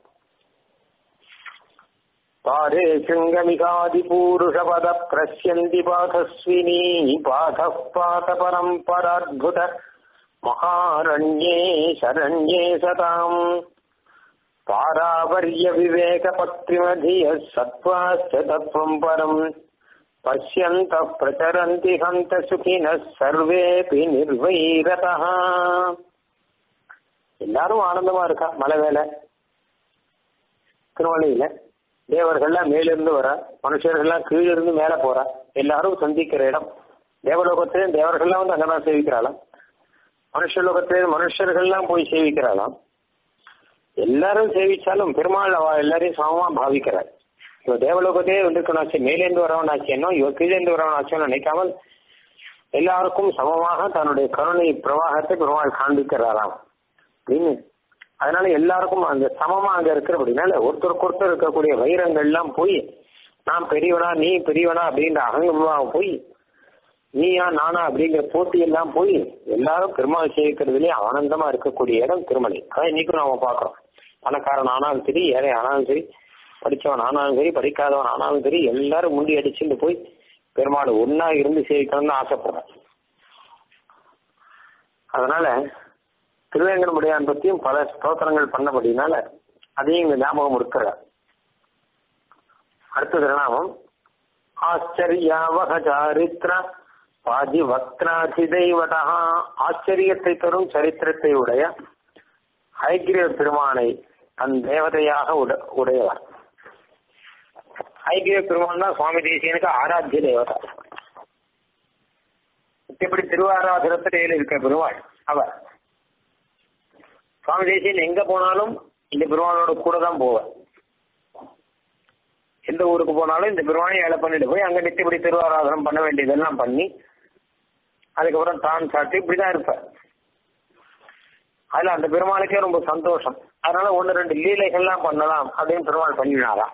பாரே சிங்கமிகாதி பூருஷபத பிரஸ்யந்தி பாதஸ்வினி பாத பாத பரம்பராத்புத மகாரண்யே சரண்யே சதாம் பாராவர்ய விவேக பக்திமதிய சத்வாஸ்த தத்துவம் பரம் பசியந்த பிரச்சரந்தி ஹந்த சுகின சர்வேபி நிர்வைரதா எல்லாரும் ஆனந்தமா இருக்கா மலை வேலை திருவள்ளியில தேவர்கள்லாம் மேலிருந்து வர மனுஷர்கள்லாம் கீழிருந்து மேல போறா எல்லாரும் சந்திக்கிற இடம் தேவலோகத்திலே தேவர்கள்லாம் வந்து அங்கதான் சேவிக்கிறாளாம் மனுஷலோகத்திலே மனுஷர்கள்லாம் போய் சேவிக்கிறாளாம் எல்லாரும் சேவிச்சாலும் பெருமாள் அவ எல்லாரையும் சமமா பாவிக்கிறார் இவ தேவலோகத்தையே வந்துருக்கணாச்சு மேலேந்து வரவனாச்சு என்ன இவ கீழேந்து வரவனாச்சும் நினைக்காமல் எல்லாருக்கும் சமமாக தன்னுடைய கருணை பிரவாகத்தை பெருமாள் காண்பிக்கிறாராம் அப்படின்னு அதனால எல்லாருக்கும் அந்த சமமா அங்க இருக்கிறபடினால ஒருத்தருக்கு ஒருத்தர் இருக்கக்கூடிய வைரங்கள்லாம் போய் நான் பெரியவனா நீ பெரியவனா அப்படின்ற அகங்கமா போய் நீயா நானா அப்படிங்கிற போட்டி எல்லாம் போய் எல்லாரும் பெருமாள் சேவிக்கிறதுலயே ஆனந்தமா இருக்கக்கூடிய இடம் திருமலை அதான் இன்னைக்கும் நாம பாக்குறோம் பணக்காரன் ஆனாலும் சரி ஏழை ஆனாலும் சரி படிச்சவன் ஆனாலும் சரி படிக்காதவன் ஆனாலும் சரி எல்லாரும் முண்டி அடிச்சுட்டு போய் பெருமாள் ஒன்னா இருந்து சேவிக்கணும்னு ஆசைப்படுறேன் அதனால திருவேங்கடமுடையான் பத்தியும் பல ஸ்தோத்திரங்கள் பண்ணபடினால அதையும் இங்க ஞாபகம் இருக்கிறார் அடுத்த திருநாமம் ஆச்சரியாவக சாரித்ர பாதி வக்ராதிதைவதா ஆச்சரியத்தை தரும் சரித்திரத்தை உடைய ஐக்கிரிய பெருமானை தன் தேவதையாக உட- உடையவர் ஐக்கிய பெருமான் தான் சுவாமி தேசியனுக்கு ஆராத்திய தேவதா இப்படி திருவாராதனத்திலே இருக்க பெருமாள் அவர் சுவாமி தேசியன் எங்க போனாலும் இந்த பெருமானோட கூட தான் போவார் எந்த ஊருக்கு போனாலும் இந்த பெருமானை ஏழை பண்ணிட்டு போய் அங்க நித்தியபடி திருவாராதனம் பண்ண வேண்டியதெல்லாம் பண்ணி அதுக்கப்புறம் தான் சாப்பிட்டு இப்படிதான் இருப்பார் அதுல அந்த பெருமாளுக்கே ரொம்ப சந்தோஷம் அதனால ஒன்னு ரெண்டு லீலைகள்லாம் பண்ணலாம் அப்படின்னு பெருமாள் பண்ணினாராம்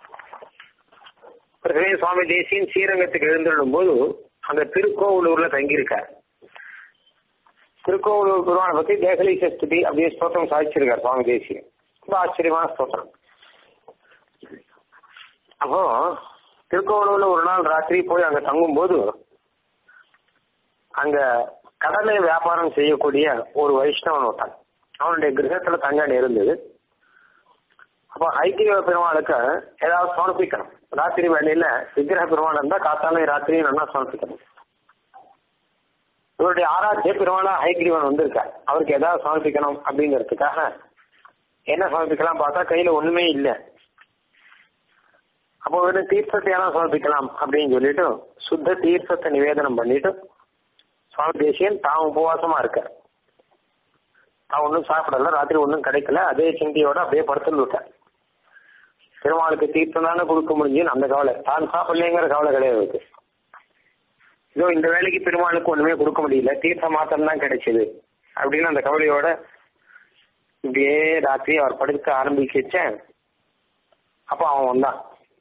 பிறகு சுவாமி தேசியன் ஸ்ரீரங்கத்துக்கு எழுந்துள்ளும் போது அங்க திருக்கோவிலூர்ல தங்கியிருக்கார் திருக்கோவிலூர் பெருமானை பத்தி தேகலி சஸ்துதி அப்படியே ஸ்தோத்திரம் சாதிச்சிருக்கார் சுவாமி தேசியன் ரொம்ப ஆச்சரியமான ஸ்தோத்திரம் அப்போ திருக்கோவிலூர்ல ஒரு நாள் ராத்திரி போய் அங்க தங்கும் போது அங்க கடலை வியாபாரம் செய்யக்கூடிய ஒரு வைஷ்ணவன் ஒருத்தன் அவனுடைய கிரகத்துல தங்க இருந்தது அப்போ ஐக்கிய பெருமாளுக்கு ஏதாவது சமர்ப்பிக்கணும் ராத்திரி வேலையில விக்கிரக பெருமாள் இருந்தா காத்தாலும் ராத்திரியும் நல்லா சமர்ப்பிக்கணும் இவருடைய ஆராத்திய பெருமாளா ஹைகிரீவன் வந்திருக்கார் அவருக்கு ஏதாவது சமர்ப்பிக்கணும் அப்படிங்கிறதுக்காக என்ன சமர்ப்பிக்கலாம் பார்த்தா கையில ஒண்ணுமே இல்லை அப்போ வெறும் தீர்த்தத்தை எல்லாம் சமர்ப்பிக்கலாம் அப்படின்னு சொல்லிட்டு சுத்த தீர்த்தத்தை நிவேதனம் பண்ணிட்டு சுவாமி தேசியன் தான் உபவாசமா இருக்க தான் ஒன்றும் சாப்பிடல ராத்திரி ஒன்றும் கிடைக்கல அதே சிந்தியோட அப்படியே படுத்துட்டு விட்டார் பெருமாளுக்கு தீர்த்தம் தானே கொடுக்க முடிஞ்சுன்னு அந்த கவலை தான் சாப்பிடலைங்கிற கவலை கிடையாது அவருக்கு. இதோ இந்த வேலைக்கு பெருமாளுக்கு ஒண்ணுமே கொடுக்க முடியல தீர்த்த மாத்திரம் தான் கிடைச்சது அப்படின்னு அந்த கவலையோட இப்படியே ராத்திரி அவர் படுக்க ஆரம்பிச்சேன் அப்ப அவன் வந்தான்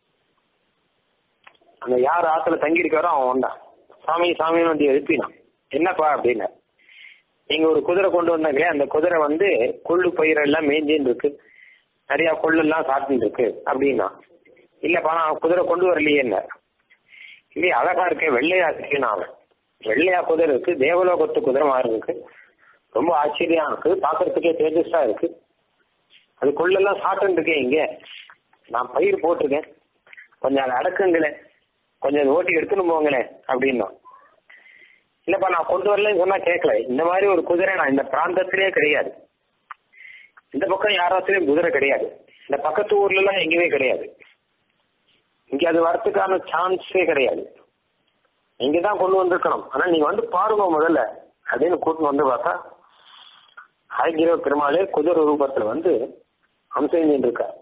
அந்த யார் ஆத்துல தங்கி இருக்காரோ அவன் வந்தான் சாமி சாமின்னு வந்து எழுப்பினான் என்னப்பா அப்படின்னு நீங்க ஒரு குதிரை கொண்டு வந்தாங்களே அந்த குதிரை வந்து கொள்ளு பயிரெல்லாம் மேய்ஞ்சின்னு இருக்கு நிறைய கொள்ளெல்லாம் சாப்பிட்டு இருக்கு அப்படின்னா இல்லப்பா நான் குதிரை கொண்டு வரலையே என்ன இல்லையே அழகா இருக்கே வெள்ளையா இருக்கேன்னு அவன் வெள்ளையா குதிரை இருக்கு தேவலோகத்து குதிரை மாதிரி இருக்கு ரொம்ப ஆச்சரியம் இருக்கு பாக்குறதுக்கே தேஜஸா இருக்கு அது கொள்ளெல்லாம் சாப்பிட்டு இருக்கேன் இங்க நான் பயிர் போட்டிருக்கேன் கொஞ்சம் அதை அடக்குங்களேன் கொஞ்சம் அதை ஓட்டி எடுத்துன்னு போங்களேன் அப்படின்னா இல்லப்பா நான் கொண்டு வரலன்னு சொன்னா கேட்கல இந்த மாதிரி ஒரு குதிரை நான் இந்த பிராந்தத்திலே கிடையாது இந்த பக்கம் யாராத்திலையும் குதிரை கிடையாது இந்த பக்கத்து ஊர்ல எல்லாம் எங்கேயுமே கிடையாது இங்க அது வரத்துக்கான சான்ஸே கிடையாது இங்க தான் கொண்டு வந்திருக்கணும் ஆனா நீங்க வந்து பாருங்க முதல்ல அப்படின்னு கூட்டின்னு வந்து பார்த்தா ஹயகிரவ பெருமாளே குதிரை ரூபத்துல வந்து அம்சம் இருக்கார்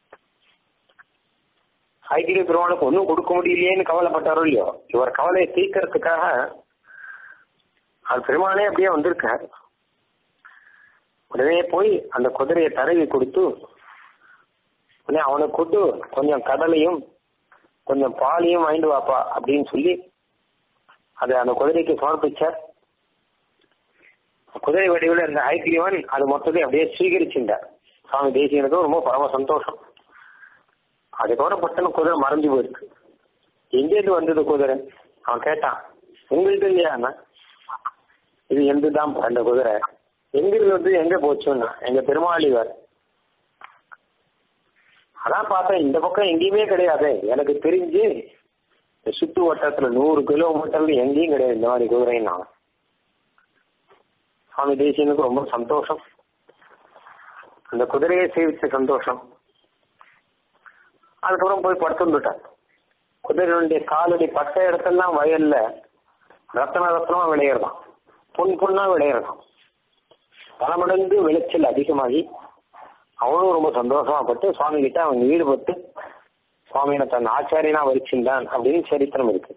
ஹயகிரி பெருமாளுக்கு ஒன்றும் கொடுக்க முடியலையேன்னு கவலைப்பட்டாரோ இல்லையோ இவர் கவலையை தீர்க்கறதுக்காக அது பெருமாளே அப்படியே வந்திருக்கார் உடனே போய் அந்த குதிரையை தடவி கொடுத்து உடனே அவனை கூட்டு கொஞ்சம் கடலையும் கொஞ்சம் பாலையும் வாங்கிட்டு வாப்பா அப்படின்னு சொல்லி அதை அந்த குதிரைக்கு சமர்ப்பிச்சார் குதிரை வடிவில் இருந்த ஐக்கியவன் அது மொத்தத்தை அப்படியே ஸ்வீகரிச்சுட்டார் சுவாமி தேசியனுக்கு ரொம்ப பரம சந்தோஷம் அதுக்கப்புறம் பட்டன குதிரை மறைஞ்சு போயிருக்கு எங்கேருந்து வந்தது குதிரை அவன் கேட்டான் உங்களுக்கு இல்லையா இது எந்துதான் அந்த குதிரை எங்கிருந்து வந்து எங்க போச்சுன்னா எங்க பெருமாளிவர் அதான் பார்த்தேன் இந்த பக்கம் எங்கேயுமே கிடையாது எனக்கு தெரிஞ்சு இந்த சுத்து வட்டத்துல நூறு கிலோமீட்டர்ல எங்கேயும் கிடையாது இந்த மாதிரி குதிரைன்னா சுவாமி தேசியனுக்கு ரொம்ப சந்தோஷம் அந்த குதிரையை சேவிச்ச சந்தோஷம் அதுக்கப்புறம் போய் படுத்துட்டான் குதிரையுடைய காலடி பட்ட இடத்தெல்லாம் வயல்ல ரத்தன ரத்தனமா விளையிறதாம் பொன் பொண்ணா விளையிறதாம் பல மடங்கு விளைச்சல் அதிகமாகி அவனும் ரொம்ப சந்தோஷமா பட்டு சுவாமி கிட்ட அவன் ஈடுபட்டு சுவாமியை தன் ஆச்சாரியனா வரிச்சிருந்தான் அப்படின்னு சரித்திரம் இருக்கு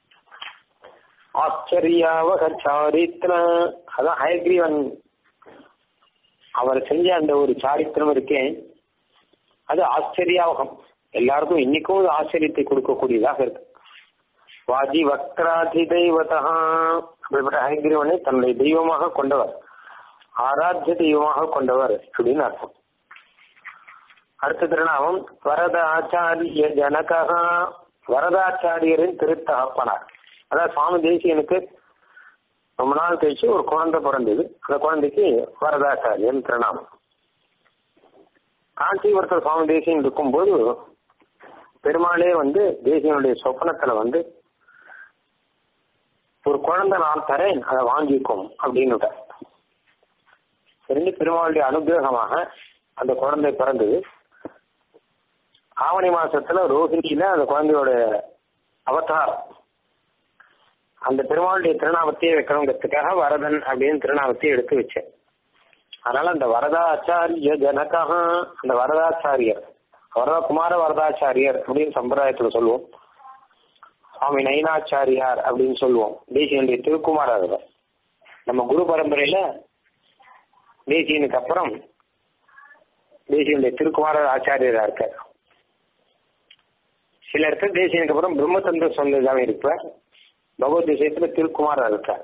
ஆச்சரியாவக சாரித்திர அதான் ஹயக்ரீவன் அவர் செஞ்ச அந்த ஒரு சாரித்திரம் இருக்கேன் அது ஆச்சரியாவகம் எல்லாருக்கும் இன்னைக்கும் அது ஆச்சரியத்தை கொடுக்கக்கூடியதாக இருக்கு வாதி வக்ராதி தெய்வதா அப்படிப்பட்ட ஹயக்ரீவனை தன்னுடைய தெய்வமாக கொண்டவர் ஆராத்திய தெய்வமாக கொண்டவர் அப்படின்னு அர்த்தம் அடுத்த திருநாமம் வரத ஆச்சாரிய ஜனகா வரதாச்சாரியரின் திருத்தகப்பனார் அதாவது சுவாமி தேசியனுக்கு ரொம்ப நாள் கழிச்சு ஒரு குழந்தை பிறந்தது அந்த குழந்தைக்கு வரதாச்சாரியன் திருநாமம் காஞ்சிபுரத்தில் சுவாமி தேசியன் இருக்கும்போது பெருமாளே வந்து தேசியனுடைய சொப்பனத்துல வந்து ஒரு குழந்தை நான் தரேன் அதை வாங்கிக்கும் அப்படின்னு ரெண்டு பெருமாளுடைய அனுகிரகமாக அந்த குழந்தை பிறந்தது ஆவணி மாசத்துல ரோஹிணியில அந்த குழந்தையோட அவதாரம் அந்த பெருமாளுடைய திருநாமத்தையே வைக்கணுங்கிறதுக்காக வரதன் அப்படின்னு திருநாமத்தையே எடுத்து வச்சேன் அதனால அந்த வரதாச்சாரிய ஜனகாக அந்த வரதாச்சாரியர் வரதா குமார வரதாச்சாரியர் அப்படின்னு சம்பிரதாயத்துல சொல்லுவோம் சுவாமி நயினாச்சாரியார் அப்படின்னு சொல்லுவோம் தேசியனுடைய திருக்குமாரர் நம்ம குரு பரம்பரையில தேசியனுக்கு அப்புறம் தேசியனுடைய திருக்குமாரர் ஆச்சாரியரா இருக்கார் சில இடத்துல தேசியனுக்கு அப்புறம் பிரம்மதந்திர சொந்ததான் இருப்பார் பகவத் விஷயத்துல திருக்குமாரா இருக்கார்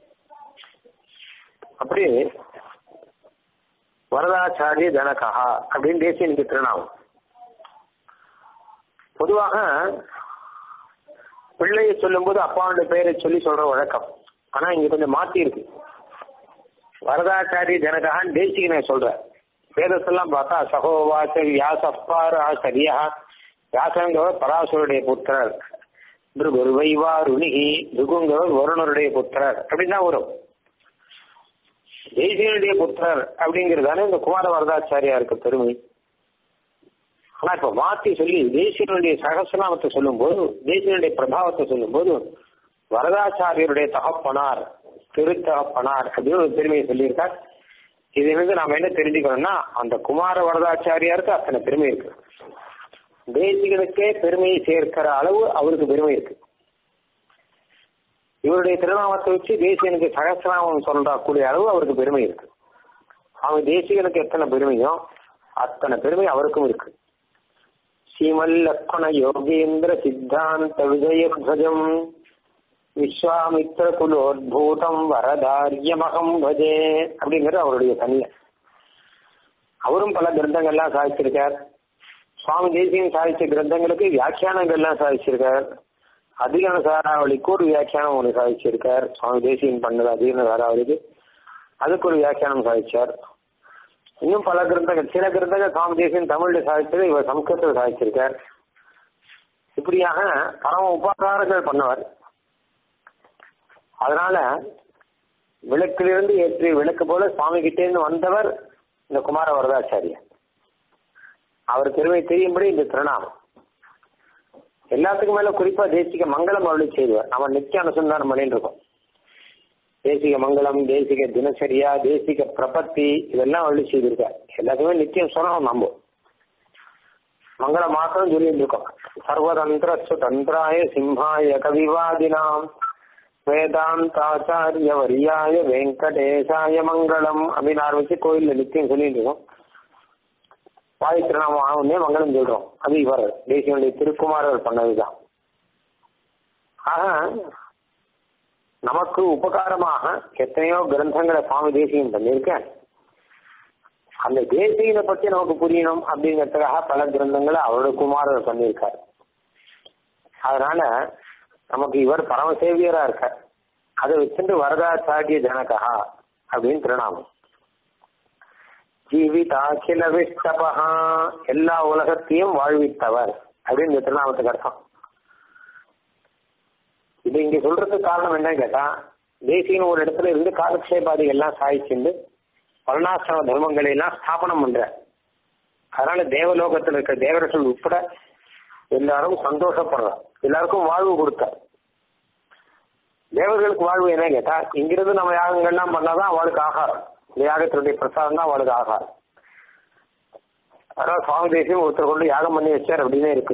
அப்படி வரதாச்சாரிய ஜனகா அப்படின்னு தேசியனுக்கு திருநாமம் பொதுவாக பிள்ளையை சொல்லும்போது அப்பாவுடைய பெயரை சொல்லி சொல்ற வழக்கம் ஆனா இங்க கொஞ்சம் மாத்தி இருக்கு வரதாச்சாரிய ஜனகான்னு தேசிகனை சொல்ற வேதத்தெல்லாம் பார்த்தா சகோவாச வியாசப்பாரா சரியா வியாசங்கவர் பராசுருடைய புத்திரர் பிருகுருவைவா ருணிகி பிருகுங்கவர் வருணருடைய புத்திரர் அப்படின்னு தான் வரும் தேசியனுடைய புத்திரர் அப்படிங்கிறதானே இந்த குமார வரதாச்சாரியாருக்கு பெருமை ஆனா இப்ப மாத்தி சொல்லி தேசியனுடைய சகசநாமத்தை சொல்லும்போது தேசியனுடைய பிரபாவத்தை சொல்லும்போது வரதாச்சாரியருடைய தகப்பனார் திருத்தகப்பனார் அப்படின்னு ஒரு பெருமையை சொல்லியிருக்கார் இது வந்து நாம என்ன தெரிஞ்சுக்கணும்னா அந்த குமார வரதாச்சாரியாருக்கு அத்தனை பெருமை இருக்கு தேசிகனுக்கே பெருமையை சேர்க்கிற அளவு அவருக்கு பெருமை இருக்கு இவருடைய திருநாமத்தை வச்சு தேசியனுக்கு சகசிரநாமம் சொல்ற கூடிய அளவு அவருக்கு பெருமை இருக்கு அவங்க தேசிகனுக்கு எத்தனை பெருமையோ அத்தனை பெருமை அவருக்கும் இருக்கு ஸ்ரீமல் லக்ஷ்மண யோகேந்திர சித்தாந்த விஜயத்வஜம் விஸ்வாமித்ர குலோத்பூதம் வரதாரியமகம் பஜே அப்படிங்கிறது அவருடைய தனிய அவரும் பல கிரந்தங்கள்லாம் சாதிச்சிருக்கார் சுவாமி தேசியம் சாதிச்ச கிரந்தங்களுக்கு வியாக்கியானங்கள்லாம் சாதிச்சிருக்கார் அதிகன சாராவளிக்கு ஒரு வியாக்கியானம் ஒன்று சாதிச்சிருக்கார் சுவாமி தேசியம் பண்ணது அதிகன சாராவளிக்கு அதுக்கு ஒரு வியாக்கியானம் சாதிச்சார் இன்னும் பல கிரந்தங்கள் சில கிரந்தங்கள் சுவாமி தேசியம் தமிழ்ல சாதிச்சது இவர் சம்ஸ்கிருதத்தில் சாதிச்சிருக்கார் இப்படியாக பரம உபகாரங்கள் பண்ணவர் அதனால விளக்கிலிருந்து ஏற்றிய விளக்கு போல சுவாமி கிட்டே இருந்து வந்தவர் இந்த குமார வரதாச்சாரியர் அவர் பெருமை தெரியும்படி இந்த திருநாமம் எல்லாத்துக்கும் மேல குறிப்பா தேசிக மங்களம் அருளி செய்வார் நம்ம நித்திய அனுசந்தானம் பண்ணிட்டு இருக்கோம் தேசிக மங்களம் தேசிக தினசரியா தேசிக பிரபத்தி இதெல்லாம் அருளி செய்திருக்கார் எல்லாத்துக்குமே நித்தியம் சொல்லணும் நம்ம மங்கள மாத்திரம் சொல்லிட்டு இருக்கோம் சர்வதந்திர சுதந்திராய சிம்ஹாய கவிவாதினாம் வேதாந்தாச்சாரிய வரியாய வெங்கடேசாய மங்களம் அப்படின்னு ஆரம்பிச்சு கோயில்ல நித்தியம் சொல்லிட்டு இருக்கோம் வாயு திருநாமம் ஆகுனே மங்களம் சொல்றோம் அது இவர் தேசியனுடைய திருக்குமாரர் பண்ணதுதான் ஆக நமக்கு உபகாரமாக எத்தனையோ கிரந்தங்களை சுவாமி தேசியம் பண்ணியிருக்கேன் அந்த தேசியனை பத்தி நமக்கு புரியணும் அப்படிங்கிறதுக்காக பல கிரந்தங்களை அவரோட குமாரர் பண்ணியிருக்கார் அதனால நமக்கு இவர் பரமசேவியரா இருக்கார் அதை வச்சுட்டு வரதாச்சாரிய ஜனகா அப்படின்னு திருநாமம் ஜீவிதாக்கில விஷ்டபகா எல்லா உலகத்தையும் வாழ்வித்தவர் அப்படின்னு இந்த திருநாமத்துக்கு அர்த்தம் இது இங்க சொல்றதுக்கு காரணம் என்னன்னு கேட்டா தேசியன் ஒரு இடத்துல இருந்து காலக்ஷேபாதிகள் எல்லாம் சாதிச்சுண்டு வர்ணாசிரம தர்மங்களை எல்லாம் ஸ்தாபனம் பண்ற அதனால தேவலோகத்தில் இருக்கிற தேவர்கள் உட்பட எல்லாரும் சந்தோஷப்படுறார் எல்லாருக்கும் வாழ்வு கொடுத்தார் தேவர்களுக்கு வாழ்வு என்ன கேட்டா இங்கிருந்து நம்ம யாகங்கள்லாம் பண்ணாதான் அவளுக்கு ஆகாரம் இந்த யாகத்தினுடைய பிரசாதம் தான் அவளுக்கு ஆகாரம் அதனால சுவாமி தேசியம் ஒருத்தர் கொண்டு யாகம் பண்ணி வச்சார் அப்படின்னு இருக்கு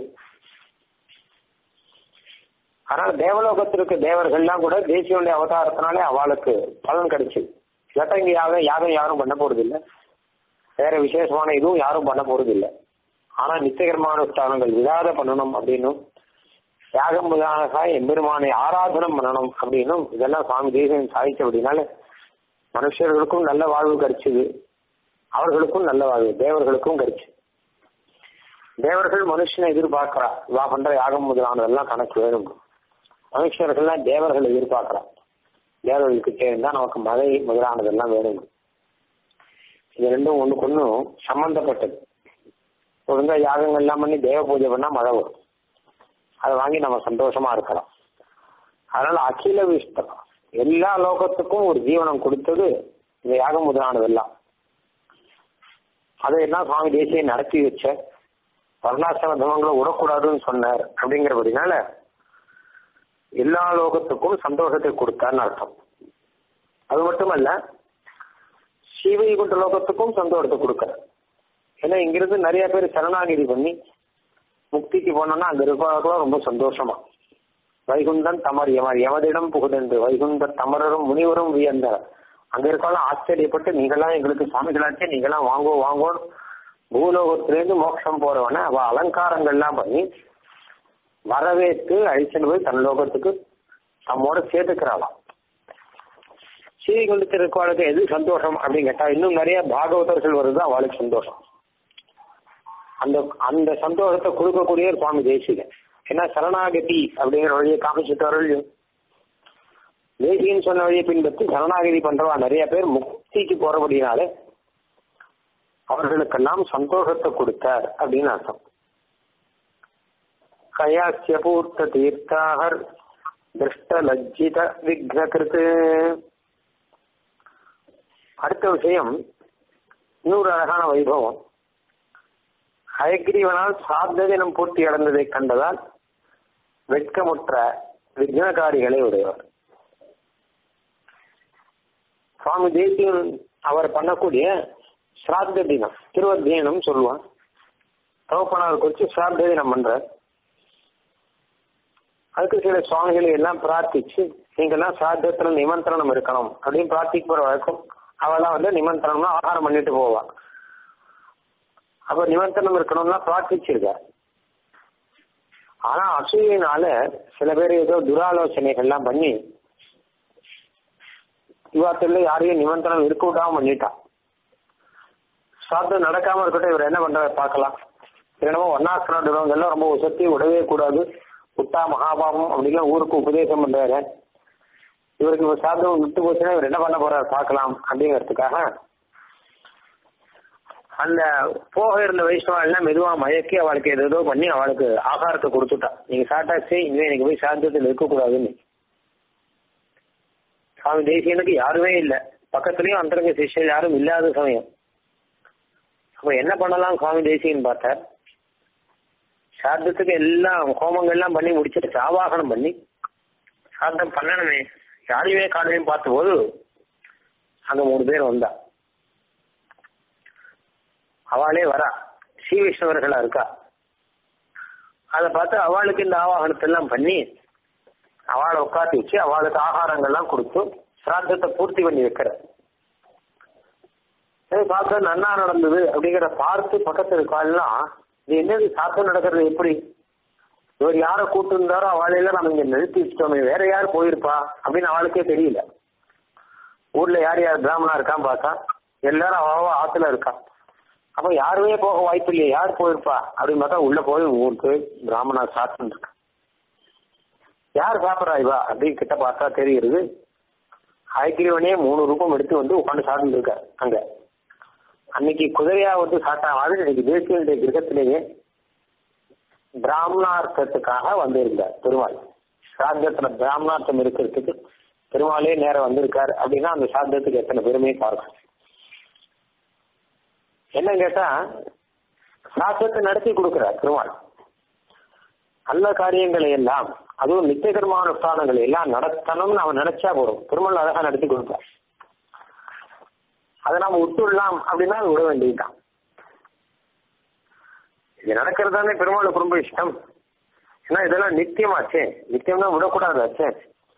அதனால தேவலோகத்திற்கு தேவர்கள்லாம் கூட தேசியனுடைய அவதாரத்தினாலே அவளுக்கு பலன் கிடைச்சது இல்லாட்டா இங்க யாகம் யாகம் யாரும் பண்ண போறது இல்லை வேற விசேஷமான இதுவும் யாரும் பண்ண போறது இல்லை ஆனா நித்தியகரமானுஷ்டானங்கள் விடாத பண்ணணும் அப்படின்னும் தியாகம் முதலாக எம்பெருமானை ஆராதனம் பண்ணணும் அப்படின்னும் இதெல்லாம் சுவாமி தேசியம் சாதிச்ச அப்படின்னால மனுஷர்களுக்கும் நல்ல வாழ்வு கிடைச்சது அவர்களுக்கும் நல்ல வாழ்வு தேவர்களுக்கும் கிடைச்சு தேவர்கள் மனுஷனை எதிர்பார்க்கிறா இவா பண்ற யாகம் முதலானதெல்லாம் கணக்கு வேணும் மனுஷர்கள்லாம் தேவர்கள் எதிர்பார்க்கிறா தேவர்களுக்கு சேர்ந்தா நமக்கு மழை முதலானதெல்லாம் வேணும் இது ரெண்டும் ஒண்ணுக்கு ஒன்றும் சம்பந்தப்பட்டது ஒழுங்கா யாகங்கள் எல்லாம் பண்ணி தேவ பூஜை பண்ணா மழை வரும் அதை வாங்கி நம்ம சந்தோஷமா இருக்கலாம் அதனால அகில விஷ்டம் எல்லா லோகத்துக்கும் ஒரு ஜீவனம் கொடுத்தது இந்த யாகம் முதலானதெல்லாம் அதையெல்லாம் சுவாமி தேசியம் நடத்தி வச்ச வர்ணாசிரம தர்மங்களை விடக்கூடாதுன்னு சொன்னார் அப்படிங்கிறபடினால எல்லா லோகத்துக்கும் சந்தோஷத்தை கொடுத்தார்னு அர்த்தம் அது மட்டுமல்ல ஸ்ரீவைகுண்ட லோகத்துக்கும் சந்தோஷத்தை கொடுக்கிறார் ஏன்னா இங்கிருந்து நிறைய பேர் சரணாகிதி பண்ணி முக்திக்கு போனோம்னா அங்க இருக்கிறவங்களும் ரொம்ப சந்தோஷமா வைகுந்தன் தமர் யமர் யமதிடம் புகுதென்று வைகுந்த தமரரும் முனிவரும் வியந்தனர் அங்க இருக்கலாம் ஆச்சரியப்பட்டு நீங்களாம் எங்களுக்கு சுவாமிகளாச்சே நீங்களாம் வாங்கோ வாங்கோ பூலோகத்திலேருந்து மோட்சம் போறவன அவ அலங்காரங்கள்லாம் பண்ணி வரவேற்று அழிச்சுன்னு போய் தன் லோகத்துக்கு தம்மோட சேர்த்துக்கிறாளாம் ஸ்ரீகுண்டத்தில் இருக்கவாளுக்கு எது சந்தோஷம் அப்படின்னு கேட்டா இன்னும் நிறைய பாகவதர்கள் வருது அவளுக்கு சந்தோஷம் அந்த அந்த சந்தோஷத்தை கொடுக்கக்கூடிய சுவாமி தேசிகன் ஏன்னா சரணாகதி அப்படிங்கிற வழியை காமிச்சுட்டு தேசிகன் சொன்ன வழியை பின்பற்றி சரணாகதி பண்றவா நிறைய பேர் முக்திக்கு போறபடினாலே அவர்களுக்கெல்லாம் சந்தோஷத்தை கொடுத்தார் அப்படின்னு அர்த்தம் கயாசிய பூர்த்த தீர்த்தாகர் திருஷ்ட லஜ்ஜித விக்னகிருத்து அடுத்த விஷயம் இன்னொரு அழகான வைபவம் ஹயக்ரீவனால் சாத்த தினம் பூர்த்தி அடைந்ததை கண்டதால் வெட்கமுற்ற விக்னகாரிகளை உடையவர் சுவாமி தேசியம் அவர் பண்ணக்கூடிய சிராத்த தினம் திருவத்தியனம் சொல்லுவான் தகப்பனார் குறித்து சிராத்த தினம் பண்றார் அதுக்கு சில சுவாமிகளை எல்லாம் பிரார்த்திச்சு நீங்கெல்லாம் சாத்தியத்துல நிமந்திரணம் இருக்கணும் அப்படின்னு பிரார்த்திக்கிற வழக்கம் அவெல்லாம் வந்து நிமந்திரணம்னா ஆகாரம் பண்ணிட்டு போவா அப்ப நிமந்திரணம் இருக்கணும்னா பிரார்த்திச்சிருக்க ஆனா அசூயினால சில பேர் ஏதோ துராலோசனைகள்லாம் பண்ணி இவாத்துல யாரையும் நிமந்திரணம் இருக்க விடாம பண்ணிட்டான் சாத்தம் நடக்காம இருக்கட்டும் இவர் என்ன பண்றாரு பார்க்கலாம் என்னமோ ஒன்னாசிரம் எல்லாம் ரொம்ப உசத்தி விடவே கூடாது புத்தா மகாபாபம் அப்படிலாம் ஊருக்கு உபதேசம் பண்றாரு இவருக்கு இவர் சாதம் விட்டு போச்சுன்னா இவர் என்ன பண்ண போறாரு பார்க்கலாம் அப்படிங்கிறதுக்காக அந்த போக இருந்த வைஷ்ணவா எல்லாம் மெதுவா மயக்கி அவளுக்கு ஏதோ பண்ணி அவளுக்கு ஆகாரத்தை கொடுத்துட்டா நீங்க சாப்பிட்டாச்சு இனிமே எனக்கு போய் சாந்தத்தில் இருக்கக்கூடாதுன்னு சுவாமி தேசியனுக்கு யாருமே இல்லை பக்கத்துலயும் அந்தரங்க சிஷ்யர் யாரும் இல்லாத சமயம் அப்ப என்ன பண்ணலாம் சுவாமி தேசியன் பார்த்தார் சாத்தத்துக்கு எல்லாம் ஹோமங்கள்லாம் பண்ணி முடிச்சிருச்சு ஆவாகனம் பண்ணி சாத்தம் பண்ணணுமே யாரையுமே காணுமே பார்த்த போது அங்க மூணு பேர் வந்தா அவளே வரா ஸ்ரீ வைஷ்ணவர்களா இருக்கா அதை பார்த்து அவளுக்கு இந்த ஆவாகனத்தை எல்லாம் பண்ணி அவளை உட்காந்து வச்சு அவளுக்கு ஆகாரங்கள்லாம் கொடுத்து சிராத்தத்தை பூர்த்தி பண்ணி வைக்கிற பார்க்க நன்னா நடந்தது அப்படிங்கிற பார்த்து பக்கத்து இருக்காள்லாம் இது என்னது சாத்தம் நடக்கிறது எப்படி இவர் யாரை கூட்டு இருந்தாரோ அவளையெல்லாம் நம்ம இங்க நிறுத்தி வச்சிட்டோமே வேற யார் போயிருப்பா அப்படின்னு அவளுக்கே தெரியல ஊர்ல யார் யார் பிராமணா இருக்கான்னு பார்த்தா எல்லாரும் அவ ஆத்துல இருக்கா அப்ப யாருமே போக வாய்ப்பு இல்லையா யார் போயிருப்பா அப்படின்னு பார்த்தா உள்ள போய் ஊருக்கு பிராமணா சாத்தம் இருக்கு யார் சாப்பிட்றா இவா அப்படின்னு கிட்ட பார்த்தா தெரியுது ஹைகிரீவனே மூணு ரூபம் எடுத்து வந்து உட்காந்து சாப்பிட்டு இருக்காரு அங்க அன்னைக்கு குதிரையா வந்து சாட்டா மாதிரி இன்னைக்கு தேசியனுடைய கிரகத்திலேயே பிராமணார்த்தத்துக்காக வந்திருந்தார் பெருமாள் சாத்தியத்துல பிராமணார்த்தம் இருக்கிறதுக்கு பெருமாளே நேரம் வந்திருக்காரு அப்படின்னா அந்த சாத்தியத்துக்கு எத்தனை பெருமையை பார்க்கும் என்ன கேட்டா சாத்தியத்தை நடத்தி கொடுக்கிறார் பெருமாள் நல்ல காரியங்களை எல்லாம் அதுவும் நித்திய கர்மானுஷ்டானங்களை எல்லாம் நடத்தணும்னு அவன் நினைச்சா போறோம் பெருமாள் அழகா நடத்தி கொடுப்பார் அதை நாம விட்டுடலாம் அப்படின்னா அது விட வேண்டியதுதான் இது நடக்கிறது தானே பெருமாளுக்கு ரொம்ப இஷ்டம் ஏன்னா இதெல்லாம் நித்தியமாச்சே நித்தியம்னா விடக்கூடாதாச்சே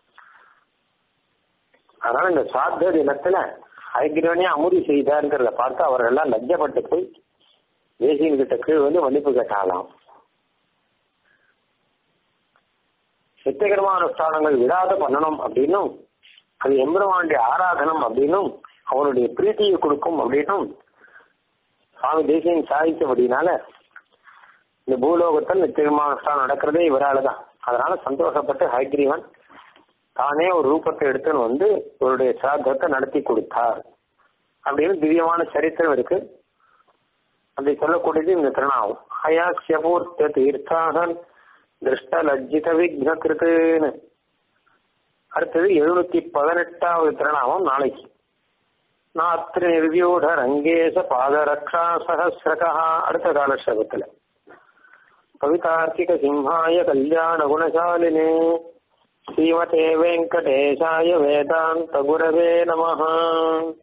அதனால இந்த சாத்த தினத்துல ஐக்கிரவனே அமுதி செய்தாருங்கிறத பார்த்து அவர்கள் எல்லாம் லஜ்ஜப்பட்டு போய் தேசியன் கிட்ட கீழ் வந்து மன்னிப்பு கேட்டாலாம் நித்தியகரமானுஷ்டானங்கள் விடாத பண்ணணும் அப்படின்னும் அது எம்பெருமானுடைய ஆராதனம் அப்படின்னும் அவனுடைய பிரீத்தியை கொடுக்கும் அப்படின்னும் சுவாமி தேசியன் சாதித்தபடினால இந்த பூலோகத்தில் நித்தியமானுஷ்டானம் நடக்கிறதே இவரால தான் அதனால சந்தோஷப்பட்டு ஹைகிரீவன் தானே ஒரு ரூபத்தை எடுத்துன்னு வந்து இவருடைய சிராத்தத்தை நடத்தி கொடுத்தார் அப்படின்னு திவ்யமான சரித்திரம் இருக்கு அப்படி சொல்லக்கூடியது இந்த திருநாமம் ஹயாசியபூர்த்த தீர்த்தாகன் திருஷ்ட லஜ்ஜித விக்ன கிருத்துன்னு அடுத்தது எழுநூத்தி பதினெட்டாவது திருநாமம் நாளைக்கு நாத்திரி நிர்வியூட ரங்கேச பாதரக்ஷா சகசிரகா அடுத்த காலக்ஷேபத்துல கவிதார்க்கிக சிம்ஹாய கல்யாண குணசாலினே ஸ்ரீமதே வெங்கடேசாய வேதாந்த குரவே நமஹ